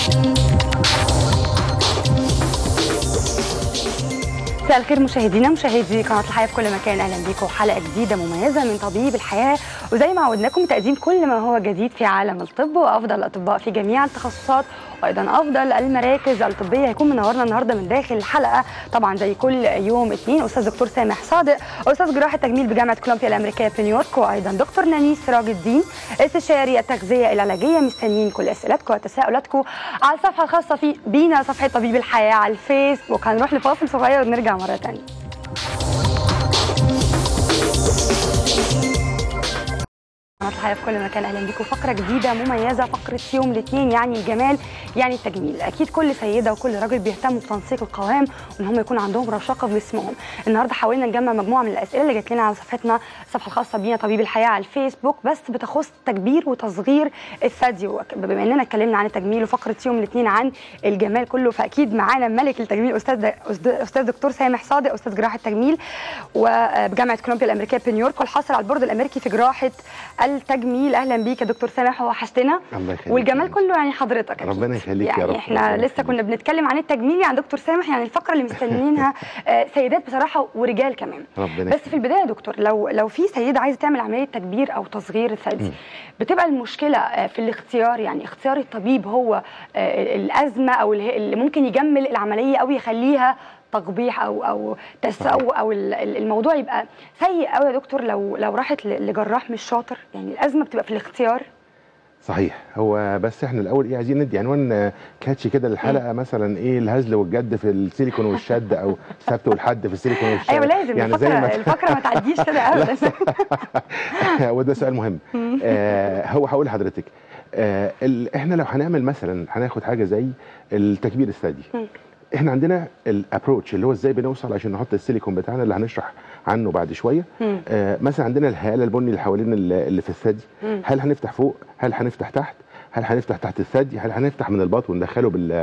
مساء الخير مشاهدينا مشاهدي قناه الحياه في كل مكان اهلا بيكم حلقه جديده مميزه من طبيب الحياه وزي ما عودناكم تقديم كل ما هو جديد في عالم الطب وافضل الاطباء في جميع التخصصات وايضا افضل المراكز الطبيه هيكون منورنا النهارده من داخل الحلقه طبعا زي كل يوم اثنين استاذ دكتور سامح صادق استاذ جراحه تجميل بجامعه كولومبيا الامريكيه في نيويورك وايضا دكتور نانيس سراج الدين استشاري التغذيه العلاجيه مستنيين كل اسئلتكم وتساؤلاتكم على الصفحه الخاصه في بينا صفحه طبيب الحياه على الفيسبوك هنروح لفاصل صغير ونرجع مره ثانيه قناه الحياه في كل مكان اهلا بيكم فقره جديده مميزه فقره يوم الاثنين يعني الجمال يعني التجميل اكيد كل سيده وكل راجل بيهتموا بتنسيق القوام وان هم يكون عندهم رشاقه في جسمهم النهارده حاولنا نجمع مجموعه من الاسئله اللي جات لنا على صفحتنا الصفحه الخاصه بينا طبيب الحياه على الفيسبوك بس بتخص تكبير وتصغير الثدي وك- بما اننا اتكلمنا عن التجميل وفقره يوم الاثنين عن الجمال كله فاكيد معانا ملك التجميل استاذ استاذ دكتور سامح صادق استاذ جراحه تجميل وبجامعه كولومبيا الامريكيه في نيويورك والحاصل على البورد الامريكي في جراحه التجميل اهلا بيك يا دكتور سامح وحشتنا الله يخليك والجمال كله يعني حضرتك أكيد. ربنا يخليك يا يعني رب. احنا ربنا لسه يخليك. كنا بنتكلم عن التجميل يعني دكتور سامح يعني الفقره اللي مستنيينها آه، سيدات بصراحه ورجال كمان ربنا بس في البدايه يا دكتور لو لو في سيده عايزه تعمل عمليه تكبير او تصغير الثدي بتبقى المشكله آه، في الاختيار يعني اختيار الطبيب هو آه، الازمه او اللي اللي ممكن يجمل العمليه او يخليها تقبيح او او تسو او ال- ال- الموضوع يبقى سيء قوي يا دكتور لو لو راحت ل- لجراح مش شاطر يعني الازمه بتبقى في الاختيار صحيح هو بس احنا الاول ايه عايزين ندي عنوان آه، كاتش كده للحلقه مثلا ايه الهزل والجد في السيليكون والشد او السبت والحد في السيليكون والشد ايوه لازم يعني زي الفقره ما الفقره ما تعديش كده ابدا وده سؤال مهم آه هو هقول لحضرتك آه ال- احنا لو هنعمل مثلا هناخد حاجه زي التكبير الثدي احنا عندنا الابروتش اللي هو ازاي بنوصل عشان نحط السيليكون بتاعنا اللي هنشرح عنه بعد شويه مم. آه مثلا عندنا الهاله البني اللي حوالين ال- اللي في الثدي مم. هل هنفتح فوق هل هنفتح تحت هل هنفتح تحت الثدي هل هنفتح من البطن وندخله بال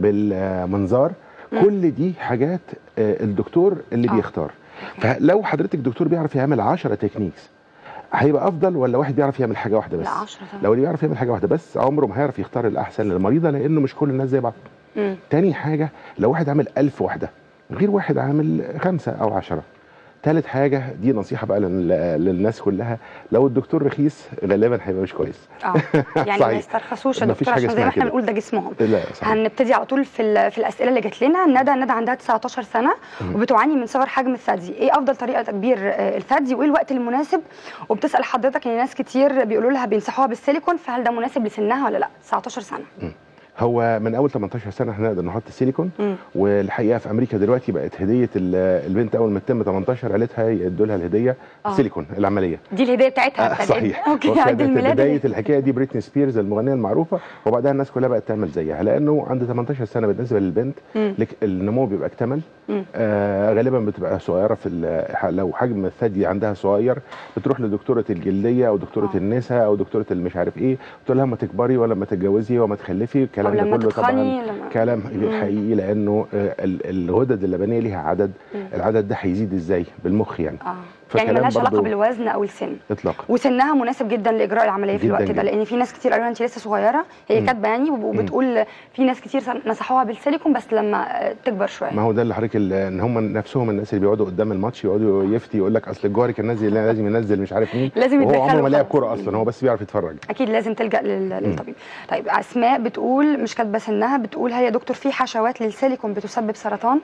بالمنظار كل دي حاجات آه، الدكتور اللي آه. بيختار فلو حضرتك دكتور بيعرف يعمل 10 تكنيكس هيبقى افضل ولا واحد بيعرف يعمل حاجه واحده بس لا 10 طبعا لو اللي بيعرف يعمل حاجه واحده بس عمره ما هيعرف يختار الاحسن للمريضه لانه مش كل الناس زي بعض مم. تاني حاجه لو واحد عامل ألف وحده غير واحد عامل خمسة أو عشرة تالت حاجة دي نصيحة بقى لل- للناس كلها لو الدكتور رخيص غالبا هيبقى مش كويس اه يعني ما صحيح. يسترخصوش يا مفيش دكتور حاجة عشان زي اسمها ما احنا كده. بنقول ده جسمهم لا صحيح هنبتدي على طول في ال- في الاسئله اللي جات لنا ندى ندى عندها 19 سنه وبتعاني من صغر حجم الثدي ايه افضل طريقه تكبير آه، الثدي وايه الوقت المناسب وبتسال حضرتك ان ناس كتير بيقولوا لها بينصحوها بالسيليكون فهل ده مناسب لسنها ولا لا 19 سنه هو من أول 18 سنة احنا نقدر نحط سيليكون مم. والحقيقة في أمريكا دلوقتي بقت هدية ال- البنت أول ما تتم 18 عيلتها يدوا لها الهدية آه. سيليكون العملية دي الهديه بتاعتها آه بتاعت- صحيح اوكي وكانت عيد الميلاد بدايه اللي- الحكايه دي بريتني سبيرز المغنيه المعروفه وبعدها الناس كلها بقت تعمل زيها لانه عند 18 سنه بالنسبه للبنت مم. لك النمو بيبقى اكتمل مم. آه غالبا بتبقى صغيره في ال- لو حجم الثدي عندها صغير بتروح لدكتوره الجلديه او دكتوره آه. النساء او دكتوره المش عارف ايه تقول لها ما تكبري ولا ما تتجوزي وما تخلفي او الكلام ده لما كله تتخني طبعا لما كلام حقيقي لانه آه، ال- الغدد اللبنيه ليها عدد مم. العدد ده هيزيد ازاي بالمخ يعني اه يعني فالكلام ملهاش علاقه برضو- بالوزن او السن اطلاقا وسنها مناسب جدا لاجراء العمليه في جداً الوقت ده جداً. لان في ناس كتير قالوا لها انت لسه صغيره هي مم. كاتبه يعني وب- وبتقول في ناس كتير نصحوها بالسيليكون بس لما آه، تكبر شويه ما هو ده اللي حضرتك ال- ان هم نفسهم الناس اللي بيقعدوا قدام الماتش يقعدوا يفتي يقول لك اصل الجوهري كان نازل لا، لازم ينزل مش عارف مين لازم وهو يتدخلوا عمره ما لعب خلاص. كوره اصلا هو بس بيعرف يتفرج اكيد لازم تلجا لل- للطبيب طيب اسماء بتقول مش كاتبه سنها بتقول هل يا دكتور في حشوات للسيليكون بتسبب سرطان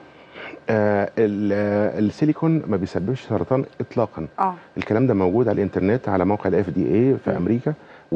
آه ال- آه، السيليكون ما بيسببش سرطان اطلاقا اه الكلام ده موجود على الانترنت على موقع الاف دي اي في مم. امريكا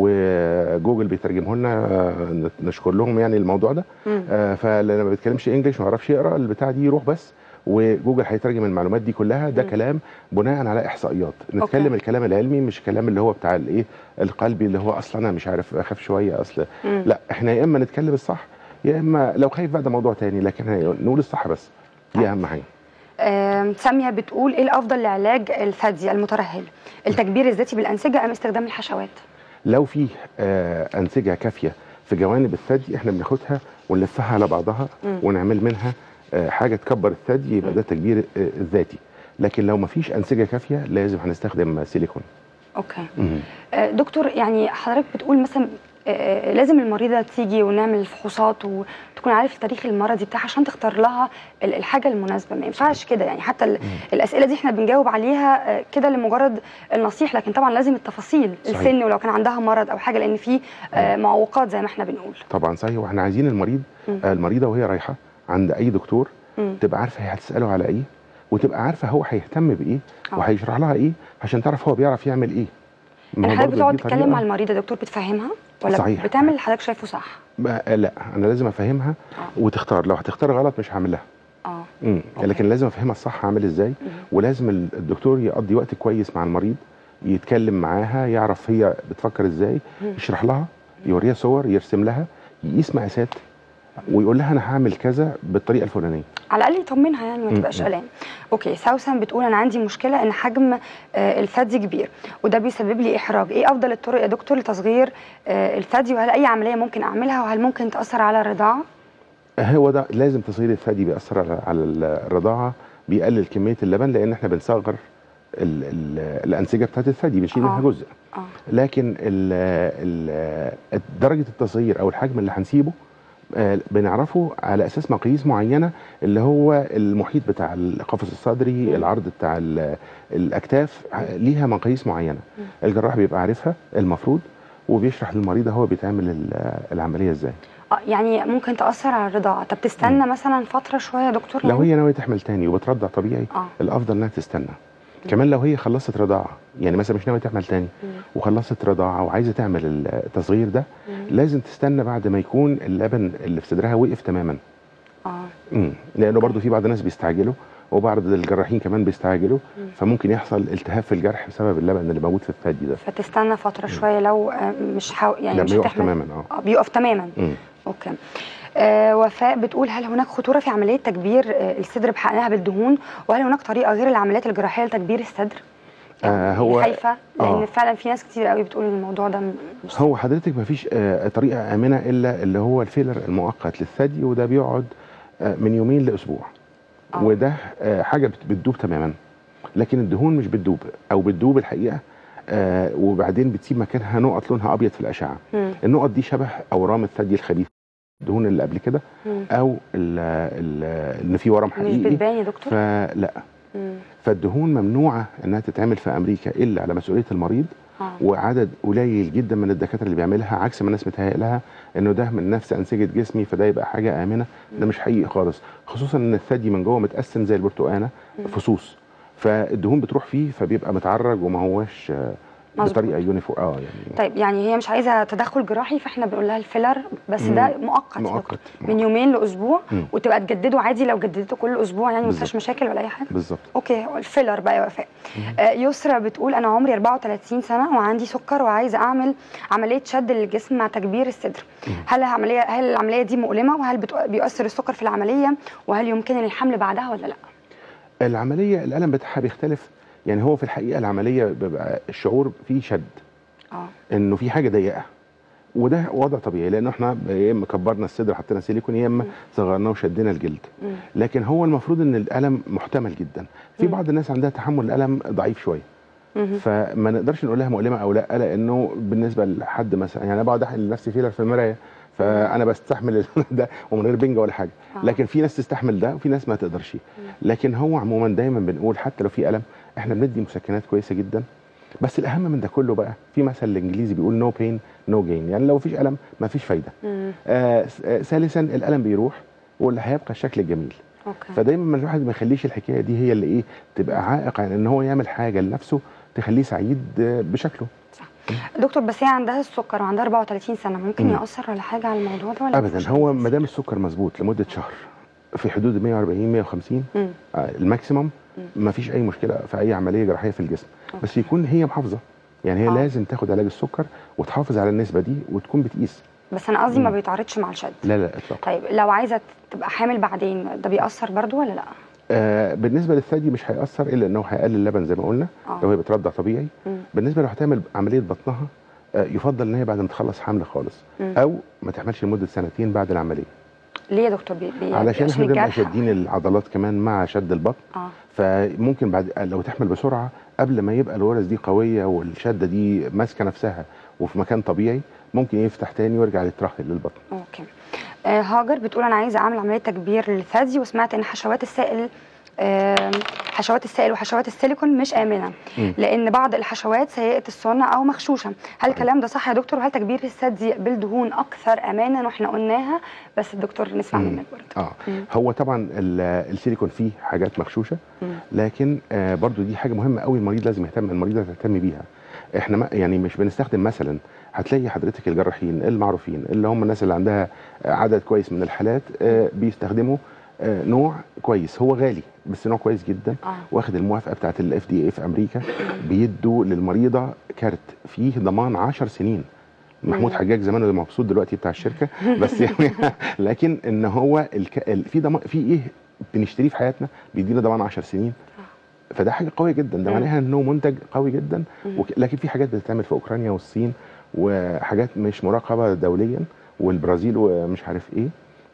وجوجل بيترجمه لنا آه، نشكر لهم يعني الموضوع ده مم. آه، فاللي ما بيتكلمش انجلش ما يعرفش يقرا البتاع دي يروح بس وجوجل هيترجم المعلومات دي كلها ده مم. كلام بناء على احصائيات نتكلم أوكي. الكلام العلمي مش الكلام اللي هو بتاع الايه القلبي اللي هو اصلا انا مش عارف اخاف شويه اصل مم. لا احنا يا اما نتكلم الصح يا اما لو خايف بقى ده موضوع تاني لكن هي- نقول الصح بس دي اهم حاجه آم، ساميه بتقول ايه الافضل لعلاج الثدي المترهل التكبير الذاتي بالانسجه ام استخدام الحشوات لو في آه انسجه كافيه في جوانب الثدي احنا بناخدها ونلفها على بعضها مم. ونعمل منها آه حاجه تكبر الثدي يبقى ده تكبير آه ذاتي لكن لو ما فيش انسجه كافيه لازم هنستخدم سيليكون اوكي مم. آه، دكتور يعني حضرتك بتقول مثلا آه، لازم المريضه تيجي ونعمل الفحوصات وتكون عارف التاريخ المرضي بتاعها عشان تختار لها ال- الحاجه المناسبه ما ينفعش كده يعني حتى ال- الاسئله دي احنا بنجاوب عليها آه، كده لمجرد النصيح لكن طبعا لازم التفاصيل صحيح. السن ولو كان عندها مرض او حاجه لان في آه، معوقات زي ما احنا بنقول طبعا صحيح واحنا عايزين المريض مم. آه، المريضه وهي رايحه عند اي دكتور مم. تبقى عارفه هي هتساله على ايه وتبقى عارفه هو هيهتم بايه آه. وهيشرح لها ايه عشان تعرف هو بيعرف يعمل ايه ما يعني هو حضرتك برضه بتقعد دي تتكلم طريقة- مع المريضه يا دكتور بتفهمها ولا صحيح. بتعمل اللي حضرتك شايفه صح ما لا انا لازم افهمها آه. وتختار لو هتختار غلط مش هعمل لها اه مم. أوكي. لكن لازم افهمها الصح هعمل ازاي مم. ولازم ال- الدكتور يقضي وقت كويس مع المريض يتكلم معاها يعرف هي بتفكر ازاي مم. يشرح لها يوريها صور يرسم لها يقيس مقاسات ويقول لها انا هعمل كذا بالطريقه الفلانيه على الاقل يطمنها يعني ما مم. تبقاش قلقان اوكي سوسن بتقول انا عندي مشكله ان حجم آه، الثدي كبير وده بيسبب لي احراج ايه افضل الطرق يا دكتور لتصغير آه، الثدي وهل اي عمليه ممكن اعملها وهل ممكن تاثر على الرضاعه هو ده لازم تصغير الثدي بيأثر على على الرضاعه بيقلل كميه اللبن لان احنا بنصغر ال ال الانسجه بتاعت الثدي بنشيل آه. منها جزء اه لكن ال ال درجه التصغير او الحجم اللي هنسيبه آه، بنعرفه على اساس مقاييس معينه اللي هو المحيط بتاع القفص الصدري العرض بتاع ال- الاكتاف ع- ليها مقاييس معينه الجراح بيبقى عارفها المفروض وبيشرح للمريضه هو بيتعمل ال- العمليه ازاي آه، يعني ممكن تاثر على الرضاعه طب تستنى مثلا فتره شويه يا دكتور لو هي ناويه تحمل تاني وبترضع طبيعي اه الافضل انها تستنى كمان لو هي خلصت رضاعه يعني مثلا مش ناويه تعمل تاني مم. وخلصت رضاعه وعايزه تعمل التصغير ده مم. لازم تستنى بعد ما يكون اللبن اللي في صدرها وقف تماما اه امم لانه برضو في بعض الناس بيستعجلوا وبعض الجراحين كمان بيستعجلوا مم. فممكن يحصل التهاب في الجرح بسبب اللبن اللي موجود في الثدي ده فتستنى فتره شويه لو آه، مش حاو... يعني لما مش يقف هتحمل تماما اه آه، بيقف تماما مم. اوكي آه وفاء بتقول هل هناك خطوره في عمليه تكبير آه الصدر بحقنها بالدهون وهل هناك طريقه غير العمليات الجراحيه لتكبير الصدر آه، هو- خايفه لان آه. فعلا في ناس كتير قوي بتقول إن الموضوع ده م- مش هو حضرتك ما فيش آه طريقه امنه الا اللي هو الفيلر المؤقت للثدي وده بيقعد آه من يومين لاسبوع آه. وده آه حاجه بت- بتدوب تماما لكن الدهون مش بتدوب او بتدوب الحقيقه آه وبعدين بتسيب مكانها نقط لونها ابيض في الاشعه مم. النقط دي شبه اورام الثدي الخبيث الدهون اللي قبل كده مم. او ال ال ان في ورم مش حقيقي بتبان يا دكتور فلا مم. فالدهون ممنوعه انها تتعمل في امريكا الا على مسؤوليه المريض اه وعدد قليل جدا من الدكاتره اللي بيعملها عكس ما الناس متهيأ لها انه ده من نفس انسجه جسمي فده يبقى حاجه امنه ده مش حقيقي خالص خصوصا ان الثدي من جوه متقسم زي البرتقانه فصوص فالدهون بتروح فيه فبيبقى متعرج وما هوش آه، مظبوط. بطريقه يونيفورم اه يعني طيب يعني هي مش عايزه تدخل جراحي فاحنا بنقول لها الفيلر بس ده مؤقت يا دكتور. مؤقت من يومين لاسبوع مم. وتبقى تجدده عادي لو جددته كل اسبوع يعني مفيش بالظبط. مشاكل ولا اي حاجه بالظبط اوكي الفيلر بقى يا وفاء آه يسرا بتقول انا عمري 34 سنه وعندي سكر وعايزه اعمل عمليه شد للجسم مع تكبير الصدر هل العمليه هل العمليه دي مؤلمه وهل بتؤ- بيؤثر السكر في العمليه وهل يمكن الحمل بعدها ولا لا العمليه الالم بتاعها بيختلف يعني هو في الحقيقه العمليه بيبقى الشعور فيه شد اه انه في حاجه ضيقه وده وضع طبيعي لانه احنا يا اما كبرنا الصدر حطينا سيليكون يا اما صغرناه وشدينا الجلد مم. لكن هو المفروض ان الالم محتمل جدا في بعض الناس عندها تحمل الالم ضعيف شويه مهم. فما نقدرش نقول لها مؤلمه او لا لانه بالنسبه لحد مثلا يعني انا بقعد احقن لنفسي فيلر في المرايه فانا بستحمل ده ومن غير بنجه ولا حاجه آه. لكن في ناس تستحمل ده وفي ناس ما تقدرش لكن هو عموما دايما بنقول حتى لو في الم احنا بندي مسكنات كويسه جدا بس الاهم من ده كله بقى في مثل الانجليزي بيقول نو بين نو جين يعني لو مفيش الم مفيش فايده مم. آه س- آه ثالثا الالم بيروح واللي هيبقى الشكل الجميل اوكي فدايما ما الواحد ما يخليش الحكايه دي هي اللي ايه تبقى عائق عن ان هو يعمل حاجه لنفسه تخليه سعيد آه، بشكله صح دكتور بس هي عندها السكر وعندها 34 سنه ممكن مم. ياثر على حاجه على الموضوع ده ولا ابدا مفيش هو أساس؟ ما دام السكر مظبوط لمده شهر في حدود 140 150 مم. آه، الماكسيموم ما فيش اي مشكله في اي عمليه جراحيه في الجسم بس يكون هي محافظه يعني هي آه. لازم تاخد علاج السكر وتحافظ على النسبه دي وتكون بتقيس بس انا قصدي ما مم. بيتعرضش مع الشد لا لا اطلاقا طيب لو عايزه تبقى حامل بعدين ده بيأثر برضو ولا لا؟ آه بالنسبه للثدي مش هياثر الا انه هيقلل اللبن زي ما قلنا آه. لو هي بترضع طبيعي مم. بالنسبه لو هتعمل عمليه بطنها آه يفضل ان هي بعد ما تخلص حمل خالص مم. او ما تحملش لمده سنتين بعد العمليه ليه يا دكتور بي... بي... علشان احنا بنبقى الجرح؟ شادين العضلات كمان مع شد البطن اه فممكن بعد لو تحمل بسرعه قبل ما يبقى الغرز دي قويه والشده دي ماسكه نفسها وفي مكان طبيعي ممكن يفتح تاني ويرجع يترهل للبطن اوكي آه هاجر بتقول انا عايزه اعمل عمليه تكبير للثدي وسمعت ان حشوات السائل آه حشوات السائل وحشوات السيليكون مش امنه مم. لان بعض الحشوات سيئه الصنع او مغشوشه هل الكلام ده صح يا دكتور وهل تكبير الثدي بالدهون اكثر امانا واحنا قلناها بس الدكتور نسمع مم. منك برضه اه مم. هو طبعا ال- السيليكون فيه حاجات مغشوشه مم. لكن آه برضو دي حاجه مهمه قوي المريض لازم يهتم المريض لازم يهتم بيها احنا ما يعني مش بنستخدم مثلا هتلاقي حضرتك الجراحين المعروفين اللي هم الناس اللي عندها عدد كويس من الحالات آه بيستخدموا آه نوع كويس هو غالي بس نوع كويس جدا اه واخد الموافقه بتاعت الاف دي اي في امريكا بيدوا للمريضه كارت فيه ضمان 10 سنين محمود مم. حجاج زمانه مبسوط دلوقتي بتاع الشركه بس يعني لكن ان هو الك... ال- في ضمان في ايه بنشتريه في حياتنا بيدينا ضمان 10 سنين فده حاجه قويه جدا ده مم. معناها انه منتج قوي جدا مم. وك... لكن في حاجات بتتعمل في اوكرانيا والصين وحاجات مش مراقبه دوليا والبرازيل ومش عارف ايه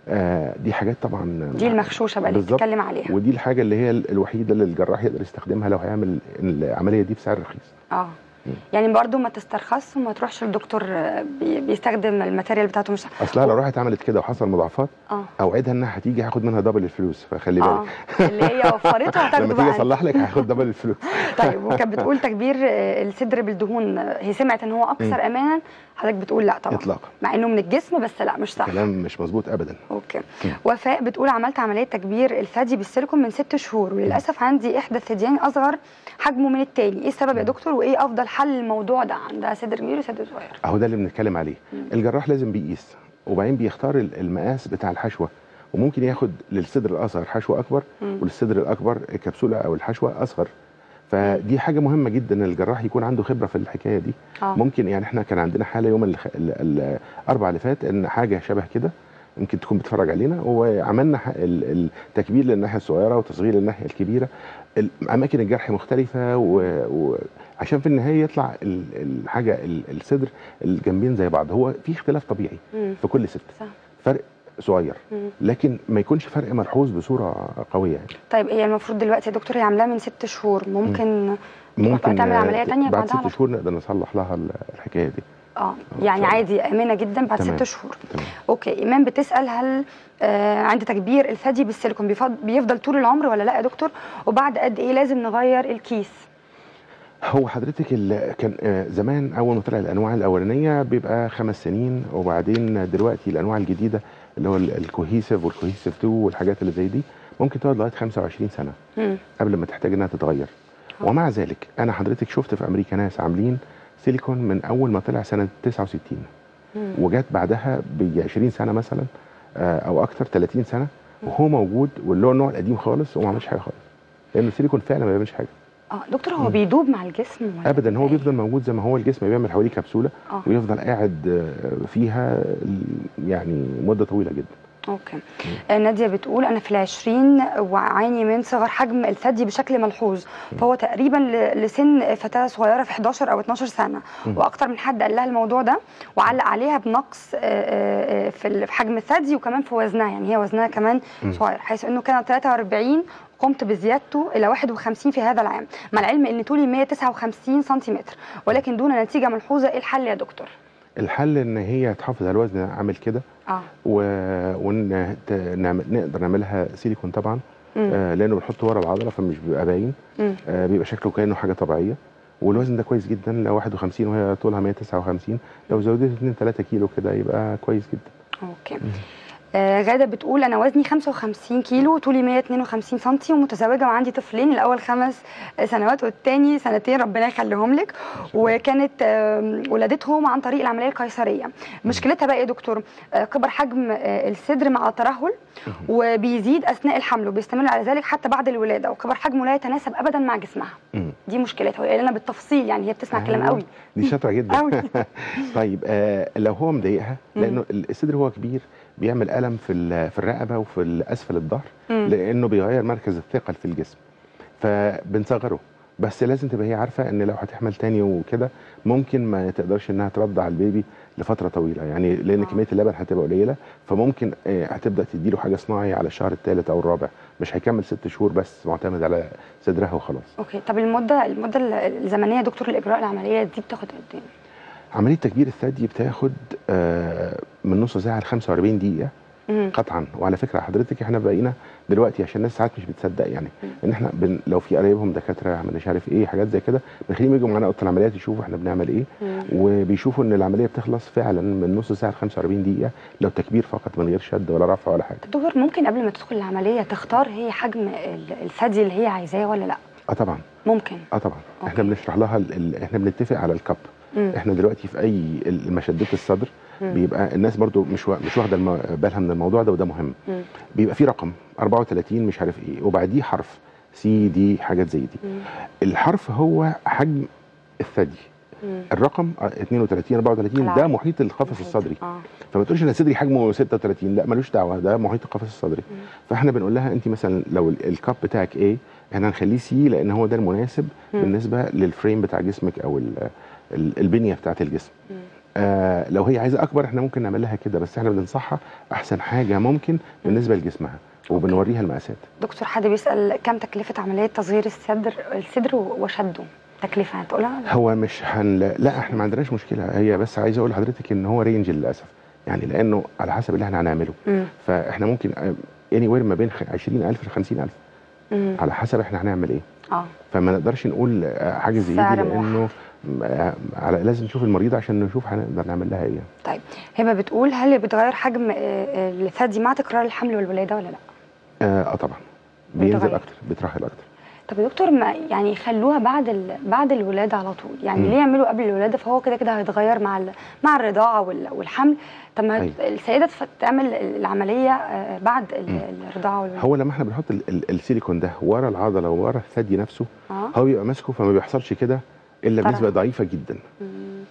آه دي حاجات طبعا دي المغشوشه بقى اللي بالظبط. بتتكلم عليها ودي الحاجه اللي هي ال- الوحيده اللي الجراح يقدر يستخدمها لو هيعمل العمليه دي بسعر رخيص اه مم. يعني برضو ما تسترخصش وما تروحش للدكتور آه، بي- بيستخدم الماتيريال بتاعته مش اصلها لو راحت عملت كده وحصل مضاعفات اه اوعدها انها هتيجي هاخد منها دبل الفلوس فخلي اه بالك اللي هي وفرتها هتاخده لما بقى تيجي أنت. اصلح لك هاخد دبل الفلوس طيب وكانت بتقول تكبير آه، الصدر بالدهون آه، هي سمعت ان هو اكثر امانا حضرتك بتقول لا طبعا اطلاقا مع انه من الجسم بس لا مش صح كلام مش مظبوط ابدا اوكي مم. وفاء بتقول عملت عمليه تكبير الثدي بالسيليكون من ست شهور وللاسف عندي احدى الثديين اصغر حجمه من التاني ايه السبب يا دكتور وايه افضل حل للموضوع ده عندها صدر كبير وصدر صغير اهو ده اللي بنتكلم عليه مم. الجراح لازم بيقيس وبعدين بيختار ال- المقاس بتاع الحشوه وممكن ياخد للصدر الاصغر حشوه اكبر مم. وللصدر الاكبر الكبسوله او الحشوه اصغر فدي حاجه مهمه جدا ان الجراح يكون عنده خبره في الحكايه دي اه ممكن يعني احنا كان عندنا حاله يوم الخ... ال... ال... الاربع اللي فات ان حاجه شبه كده يمكن تكون بتتفرج علينا وعملنا ح- ال- التكبير للناحيه الصغيره وتصغير للناحيه الكبيره ال- اماكن الجرح مختلفه وعشان و... عشان في النهايه يطلع ال- الحاجه ال- الصدر الجنبين زي بعض هو في اختلاف طبيعي مم. في كل ست صح فرق صغير مم. لكن ما يكونش فرق ملحوظ بصوره قويه يعني طيب هي المفروض دلوقتي يا دكتور هي عاملاها من ست شهور ممكن ممكن تعمل عملية آه، تانية بعد بعدها على ست شهور نقدر نصلح لها ال- الحكايه دي اه إن يعني شاء الله. عادي امنه جدا بعد تمام. ست شهور تمام اوكي ايمان بتسال هل آه عند تكبير الثدي بالسيليكون بيفض- بيفضل طول العمر ولا لا يا دكتور وبعد قد ايه لازم نغير الكيس هو حضرتك ال- كان آه، زمان اول ما طلع الانواع الاولانيه بيبقى خمس سنين وبعدين دلوقتي الانواع الجديده اللي هو ال- الكوهيسيف والكوهيسيف 2 والحاجات اللي زي دي ممكن تقعد لغايه 25 سنه مم. قبل ما تحتاج انها تتغير آه. ومع ذلك انا حضرتك شفت في امريكا ناس عاملين سيليكون من اول ما طلع سنه 69 مم. وجات بعدها ب 20 سنه مثلا آه، او اكتر 30 سنه وهو موجود واللي هو النوع القديم خالص وما عملش حاجه خالص لان السيليكون فعلا ما بيعملش حاجه اه دكتور هو مم. بيدوب مع الجسم ولا ابدا هو إيه؟ بيفضل موجود زي ما هو الجسم بيعمل حواليه كبسوله اه ويفضل قاعد آه، فيها ال- يعني مده طويله جدا اوكي آه، ناديه بتقول انا في العشرين وعاني من صغر حجم الثدي بشكل ملحوظ فهو تقريبا ل- لسن فتاه صغيره في 11 او 12 سنه مم. واكتر من حد قال لها الموضوع ده وعلق عليها بنقص آه، آه، آه، في ال- في حجم الثدي وكمان في وزنها يعني هي وزنها كمان مم. صغير حيث انه كانت 43 قمت بزيادته الى 51 في هذا العام مع العلم ان طولي 159 سنتيمتر ولكن دون نتيجه ملحوظه ايه الحل يا دكتور الحل ان هي تحافظ على الوزن عامل كده اه و... وان ت- نعمل... نقدر نعملها سيليكون طبعا مم. آه لانه بنحطه ورا العضله فمش بيبقى باين مم. آه بيبقى شكله كانه حاجه طبيعيه والوزن ده كويس جدا لو 51 وهي طولها 159 لو زودت 2 3 كيلو كده يبقى كويس جدا اوكي آه غاده بتقول انا وزني 55 كيلو طولي 152 سم ومتزوجه وعندي طفلين الاول خمس سنوات والتاني سنتين ربنا يخليهم لك وكانت آه ولادتهم عن طريق العمليه القيصريه مشكلتها بقى ايه يا دكتور آه كبر حجم آه الصدر مع الترهل وبيزيد اثناء الحمل وبيستمر على ذلك حتى بعد الولاده وكبر حجمه لا يتناسب ابدا مع جسمها مم. دي مشكلتها وهي لنا بالتفصيل يعني هي بتسمع كلام أيوة. قوي دي شاطره جدا قوي طيب آه لو هو مضايقها مم. لانه الصدر هو كبير بيعمل الم في ال- في الرقبه وفي اسفل الظهر مم. لانه بيغير مركز الثقل في الجسم فبنصغره بس لازم تبقى هي عارفه ان لو هتحمل تاني وكده ممكن ما تقدرش انها ترضع البيبي لفتره طويله يعني لان آه. كميه اللبن هتبقى قليله فممكن آه، هتبدا تديله حاجه صناعي على الشهر الثالث او الرابع مش هيكمل ست شهور بس معتمد على صدرها وخلاص اوكي طب المده المده الزمنيه يا دكتور لاجراء العمليه دي بتاخد قد ايه عمليه تكبير الثدي بتاخد آه، من نص ساعه ل 45 دقيقه مم. قطعا وعلى فكره حضرتك احنا بقينا دلوقتي عشان الناس ساعات مش بتصدق يعني ان احنا بن لو في قرايبهم دكاتره مش عارف ايه حاجات زي كده بنخليهم يجوا معانا اوضه العمليات يشوفوا احنا بنعمل ايه مم. وبيشوفوا ان العمليه بتخلص فعلا من نص ساعه ل 45 دقيقه لو تكبير فقط من غير شد ولا رفع ولا حاجه دكتور ممكن قبل ما تدخل العمليه تختار هي حجم ال- الثدي اللي هي عايزاه ولا لا اه طبعا ممكن اه طبعا أوكي. احنا بنشرح لها ال... ال... احنا بنتفق على الكب مم. احنا دلوقتي في اي المشدات الصدر مم. بيبقى الناس برضو مش وا... مش واخده الم... بالها من الموضوع ده وده مهم مم. بيبقى في رقم 34 مش عارف ايه وبعديه حرف سي دي حاجات زي دي مم. الحرف هو حجم الثدي مم. الرقم آه، 32 34 ده العادي. محيط القفص الصدري اه فما تقولش انا صدري حجمه 36 لا ملوش دعوه ده محيط القفص الصدري مم. فاحنا بنقول لها انت مثلا لو ال- الكاب بتاعك ايه احنا هنخليه سي لان هو ده المناسب مم. بالنسبه للفريم بتاع جسمك او ال- ال- البنيه بتاعت الجسم مم. آه لو هي عايزه اكبر احنا ممكن نعمل لها كده بس احنا بننصحها احسن حاجه ممكن بالنسبه لجسمها وبنوريها المقاسات دكتور حد بيسال كم تكلفه عمليه تصغير الصدر الصدر وشده تكلفه هتقولها هو مش هن لا احنا ما عندناش مشكله هي بس عايز اقول لحضرتك ان هو رينج للاسف يعني لانه على حسب اللي احنا هنعمله مم. فاحنا ممكن اني وير ما بين خ- 20000 ل 50000 مم. على حسب احنا هنعمل ايه اه فما نقدرش نقول آه، حاجه زي دي سعر لانه آه، على لازم نشوف المريضه عشان نشوف هنقدر نعمل لها ايه طيب هبه بتقول هل بتغير حجم آه، آه، الثدي مع تكرار الحمل والولاده ولا لا اه آه طبعا بينزل بيتغير. اكتر بيترهل اكتر طب يا دكتور ما يعني يخلوها بعد ال... بعد الولاده على طول يعني مم. ليه يعملوا قبل الولاده فهو كده كده هيتغير مع ال... مع الرضاعه وال... والحمل طب ما أيوة. السيده تف- تعمل العمليه آه، بعد ال... مم. الرضاعه والولاده هو لما احنا بنحط ال- ال- السيليكون ده ورا العضله وورا الثدي نفسه اه هو بيبقى ماسكه فما بيحصلش كده الا طرح. بنسبه ضعيفه جدا مم.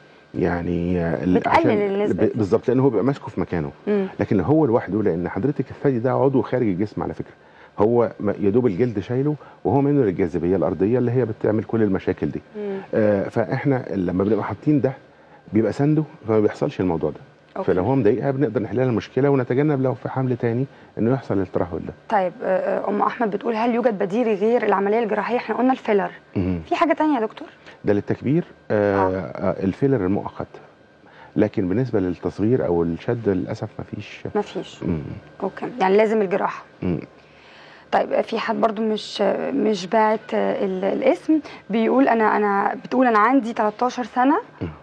يعني آه، ال- بتقلل عشان- النسبة ب- دي. بالظبط لان هو بيبقى ماسكه في مكانه مم. لكن هو لوحده لان حضرتك الثدي ده عضو خارج الجسم على فكره هو م- يا دوب الجلد شايله وهو منه للجاذبيه الارضيه اللي هي بتعمل كل المشاكل دي مم. آه، فاحنا لما بنبقى حاطين ده بيبقى سنده فما بيحصلش الموضوع ده أوكي. فلو هو مضايقها بنقدر نحل لها المشكله ونتجنب لو في حمل تاني انه يحصل الترهل ده طيب آه، آه، ام احمد بتقول هل يوجد بديل غير العمليه الجراحيه احنا قلنا الفيلر مهم. في حاجه تانية يا دكتور ده للتكبير آه آه الفيلر المؤقت لكن بالنسبه للتصغير او الشد للاسف ما فيش مفيش اوكي يعني لازم الجراحه طيب في حد برضو مش مش باعت ال- الاسم بيقول انا انا بتقول انا عندي 13 سنه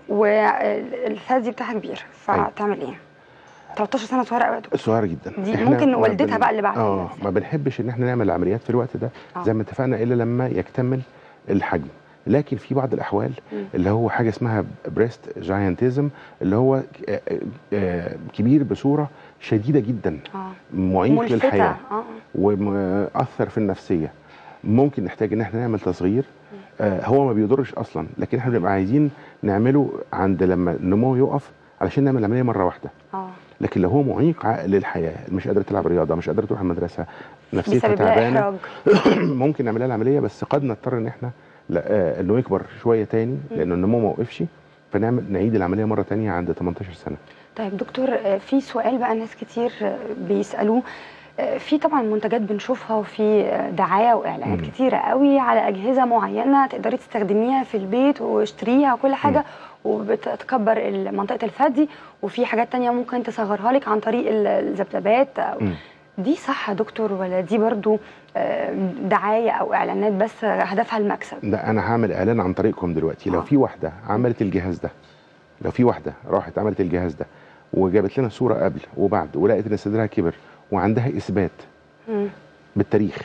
والثدي بتاعها كبير فتعمل ايه 13 سنه صغيره قوي يا دكتور صغير جدا دي إحنا ممكن ما والدتها بن- بقى اللي بعتها اه لنا. ما بنحبش ان احنا نعمل عمليات في الوقت ده آه. زي ما اتفقنا الا لما يكتمل الحجم لكن في بعض الاحوال مم. اللي هو حاجه اسمها بريست جاينتيزم اللي هو ك- آه، آه، كبير بصوره شديده جدا اه معيق ملفتة للحياه اه ومؤثر في النفسيه ممكن نحتاج ان احنا نعمل تصغير آه هو ما بيضرش اصلا لكن احنا بنبقى عايزين نعمله عند لما النمو يقف علشان نعمل العمليه مره واحده اه لكن لو هو معيق ع- للحياه مش قادره تلعب رياضه مش قادره تروح المدرسه نفسيتها بيسبب لها تعبانه احراج ممكن نعمل لها العمليه بس قد نضطر ان احنا لا آه انه يكبر شويه تاني لان النمو ما وقفش فنعمل نعيد العمليه مره تانية عند 18 سنه طيب دكتور آه، في سؤال بقى ناس كتير آه، بيسالوه آه، في طبعا منتجات بنشوفها وفي آه، دعايه واعلانات مم. كتيره قوي على اجهزه معينه تقدري تستخدميها في البيت واشتريها وكل حاجه وبتكبر منطقه الثدي وفي حاجات تانية ممكن تصغرها لك عن طريق ال- الذبذبات أو- مم. دي صح يا دكتور ولا دي برضو آه، دعايه او اعلانات بس هدفها المكسب ده انا هعمل اعلان عن طريقكم دلوقتي لو آه. في واحده عملت الجهاز ده لو في واحده راحت عملت الجهاز ده وجابت لنا صوره قبل وبعد ولقت ان صدرها كبر وعندها اثبات مم. بالتاريخ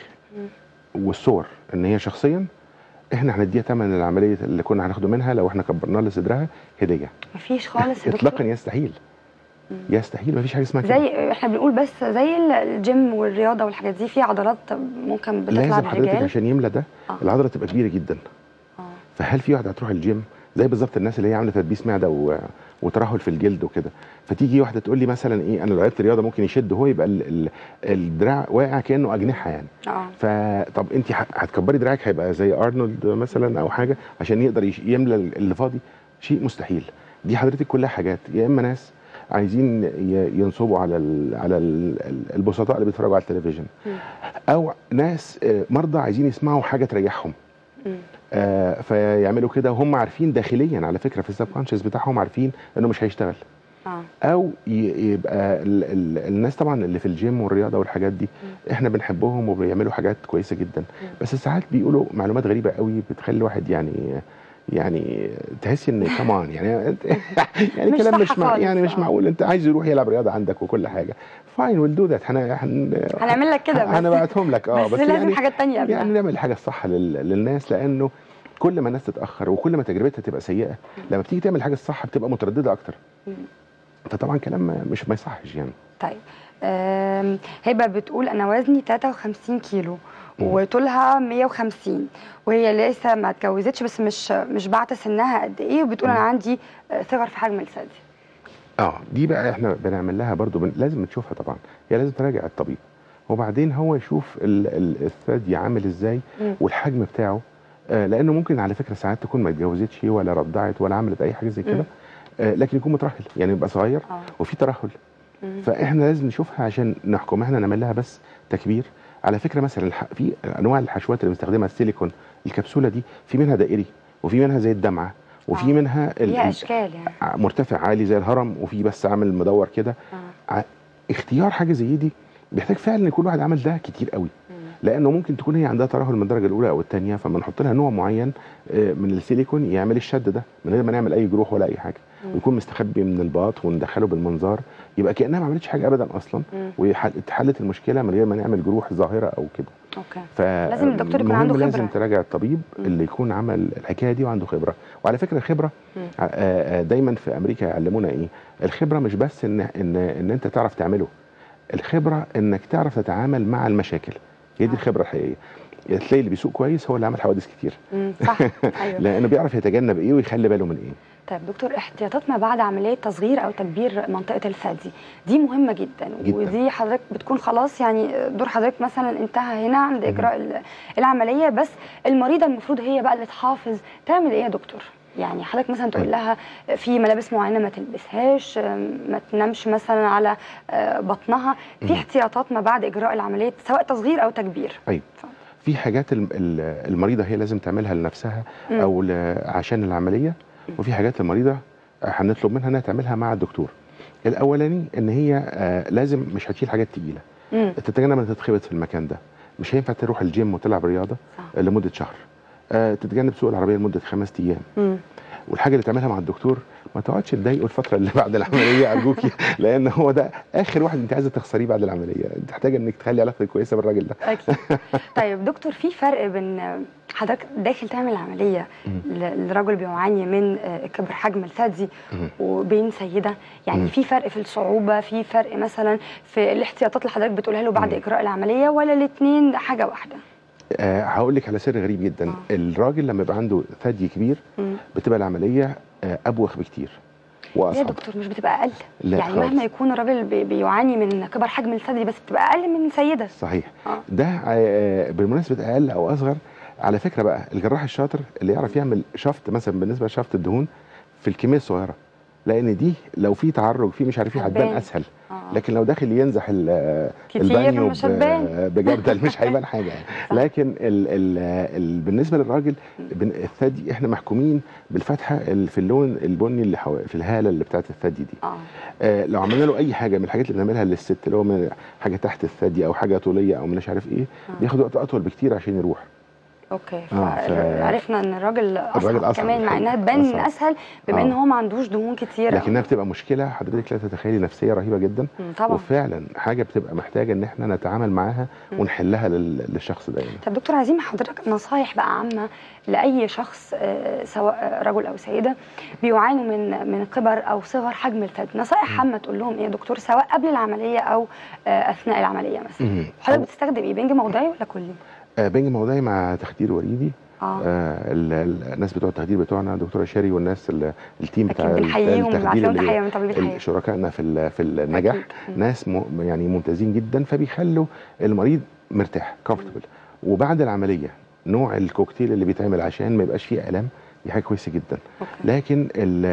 والصور ان هي شخصيا احنا هنديها ثمن العمليه اللي كنا هناخده منها لو احنا كبرنا لها صدرها هديه مفيش خالص يا اطلاقا دكتور يستحيل يستحيل مفيش حاجه اسمها كده زي احنا بنقول بس زي ال- الجيم والرياضه والحاجات دي في عضلات ممكن بتطلع لازم حضرتك للرجال عشان يملى ده آه. العضله تبقى كبيره جدا اه فهل في واحده هتروح الجيم زي بالظبط الناس اللي هي عامله تدبيس معده و... وترهل في الجلد وكده فتيجي واحده تقول لي مثلا ايه انا لو لعبت رياضه ممكن يشد هو يبقى ال... ال... الدراع واقع كانه اجنحه يعني اه فطب انت ه- هتكبري دراعك هيبقى زي ارنولد مثلا او حاجه عشان يقدر يش- يملى اللي فاضي شيء مستحيل دي حضرتك كلها حاجات يا اما ناس عايزين ي- ينصبوا على ال على ال البسطاء اللي بيتفرجوا على التلفزيون مم. او ناس آه، مرضى عايزين يسمعوا حاجه تريحهم مم. آه فيعملوا كده وهم عارفين داخليا على فكره في السب كونشس بتاعهم عارفين انه مش هيشتغل اه او ي- يبقى ال ال الناس طبعا اللي في الجيم والرياضه والحاجات دي احنا بنحبهم وبيعملوا حاجات كويسه جدا بس ساعات بيقولوا معلومات غريبه قوي بتخلي الواحد يعني يعني تحس ان كمان يعني يعني مش كلام صح مش مع خالص، يعني مش آه. معقول انت عايز يروح يلعب رياضه عندك وكل حاجه فاين ويل دو ذات هنعمل لك كده بس هنبعتهم لك اه بس لازم يعني حاجات تانية قبلها. يعني نعمل الحاجه الصح لل... للناس لانه كل ما الناس تتاخر وكل ما تجربتها تبقى سيئه لما بتيجي تعمل الحاجه الصح بتبقى متردده اكتر فطبعا كلام ما- مش ما يصحش يعني طيب آم، هبه بتقول انا وزني 53 كيلو وطولها 150 وهي لسه ما اتجوزتش بس مش مش بعت سنها قد ايه وبتقول انا عندي آه، صغر في حجم الثدي اه دي بقى احنا بنعمل لها برضو بن... لازم تشوفها طبعا هي لازم تراجع الطبيب وبعدين هو يشوف ال... ال... الثدي عامل ازاي مم. والحجم بتاعه آه لانه ممكن على فكره ساعات تكون ما اتجوزتش ولا رضعت ولا عملت اي حاجه زي كده آه لكن يكون مترهل يعني يبقى صغير اه وفي ترهل فاحنا لازم نشوفها عشان نحكم احنا نعمل لها بس تكبير على فكره مثلا الح... في انواع الحشوات اللي بنستخدمها السيليكون الكبسوله دي في منها دائري وفي منها زي الدمعه وفي آه. منها ال- ليها ال- اشكال يعني ع- مرتفع عالي زي الهرم وفي بس عامل مدور كده اه ع- اختيار حاجه زي دي بيحتاج فعلا يكون واحد عمل ده كتير قوي لانه ممكن تكون هي عندها ترهل من الدرجه الاولى او الثانيه فما نحط لها نوع معين آه، من السيليكون يعمل الشد ده من غير ما نعمل اي جروح ولا اي حاجه ويكون مستخبي من الباط وندخله بالمنظار يبقى كانها ما عملتش حاجه ابدا اصلا مم. واتحلت المشكله من غير ما نعمل جروح ظاهره او كده اوكي ف لازم الدكتور يكون مهم عنده خبرة. لازم تراجع الطبيب مم. اللي يكون عمل الحكايه دي وعنده خبره وعلى فكره الخبره مم. آه، آه، دايما في امريكا يعلمونا ايه الخبره مش بس ان ان ان انت تعرف تعمله الخبره انك تعرف تتعامل مع المشاكل هي دي آه. الخبره الحقيقيه تلاقي اللي بيسوق كويس هو اللي عمل حوادث كتير مم، صح ايوه لانه بيعرف يتجنب ايه ويخلي باله من ايه طيب دكتور احتياطات ما بعد عمليه تصغير او تكبير منطقه الثدي دي مهمه جدا, جداً. ودي حضرتك بتكون خلاص يعني دور حضرتك مثلا انتهى هنا عند اجراء ال- العمليه بس المريضه المفروض هي بقى اللي تحافظ تعمل ايه يا دكتور يعني حضرتك مثلا تقول أيوة. لها في ملابس معينه ما تلبسهاش ما تنامش مثلا على آه، بطنها في مم. احتياطات ما بعد اجراء العمليه سواء تصغير او تكبير أيوة. ف- في حاجات الم- ال- المريضه هي لازم تعملها لنفسها مم. او ل- عشان العمليه وفي حاجات المريضه هنطلب منها انها تعملها مع الدكتور الاولاني ان هي آه، لازم مش هتشيل حاجات تقيله مم. تتجنب ان تتخبط في المكان ده مش هينفع تروح الجيم وتلعب رياضه صح. لمده شهر آه، تتجنب سوق العربيه لمده خمس ايام مم. والحاجه اللي تعملها مع الدكتور ما تقعدش تضايقه الفتره اللي بعد العمليه ارجوكي لان هو ده اخر واحد انت عايزه تخسريه بعد العمليه انت محتاجه انك تخلي علاقتك كويسه بالراجل ده اكيد طيب دكتور في فرق بين حضرتك داخل تعمل عمليه ل- لرجل بيعاني من آه، كبر حجم الثدي مم. وبين سيده يعني مم. في فرق في الصعوبه في فرق مثلا في الاحتياطات اللي حضرتك بتقولها له بعد مم. اجراء العمليه ولا الاثنين حاجه واحده آه، هقول لك على سر غريب جدا آه. الراجل لما يبقى عنده ثدي كبير مم. بتبقى العمليه آه، ابوخ بكتير يا واصعب دكتور مش بتبقى اقل لا يعني خالص. مهما يكون الراجل بي- بيعاني من كبر حجم الثدي بس بتبقى اقل من سيده صحيح اه ده آه، بالمناسبه اقل او اصغر على فكره بقى الجراح الشاطر اللي يعرف يعمل شفط مثلا بالنسبه لشفط الدهون في الكميه الصغيره لان دي لو في تعرج في مش عارف ايه هتبان هتبان. اسهل اه لكن لو داخل ينزح ال- كتير البانيو مش ب- هتبان. بجردل مش هيبان حاجه يعني صح. لكن ال ال ال بالنسبه للراجل بن- الثدي احنا محكومين بالفتحه اللي في اللون البني اللي حو... في الهاله اللي بتاعت الثدي دي اه آه لو عملنا له اي حاجه من الحاجات اللي بنعملها للست اللي هو من حاجه تحت الثدي او حاجه طوليه او مش عارف ايه آه. بياخد وقت اطول بكتير عشان يروح اوكي آه، ف- فعرفنا ان الراجل اصعب, الراجل أصعب كمان مع الحقيقة. انها تبان أصعب. اسهل بما ان آه. هو ما عندوش دهون كتير لكنها بتبقى مشكله حضرتك لا تتخيلي نفسيه رهيبه جدا مم، طبعا وفعلا حاجه بتبقى محتاجه ان احنا نتعامل معاها مم. ونحلها لل- للشخص ده يعني. طب دكتور عايزين من حضرتك نصايح بقى عامه لاي شخص آه، سواء رجل او سيده بيعانوا من من كبر او صغر حجم الثدي نصايح عامه تقول لهم ايه يا دكتور سواء قبل العمليه او آه، اثناء العمليه مثلا مم. حضرتك أو- بتستخدم ايه بنج موضعي ولا كلي آه، بنج موضعي مع تخدير وريدي اه آه ال- ال- الناس بتوع التخدير بتوعنا دكتوره شاري والناس ال- التيم بتاع اكيد بنحييهم التخدير بنبعت لهم اللي تحيه من طبيب الحياه شركائنا في ال- في النجاح أكيد. مم. ناس م يعني ممتازين جدا فبيخلوا المريض مرتاح كومفورتبل وبعد العمليه نوع الكوكتيل اللي بيتعمل عشان ما يبقاش فيه الام دي حاجه كويسه جدا أوكي. لكن ال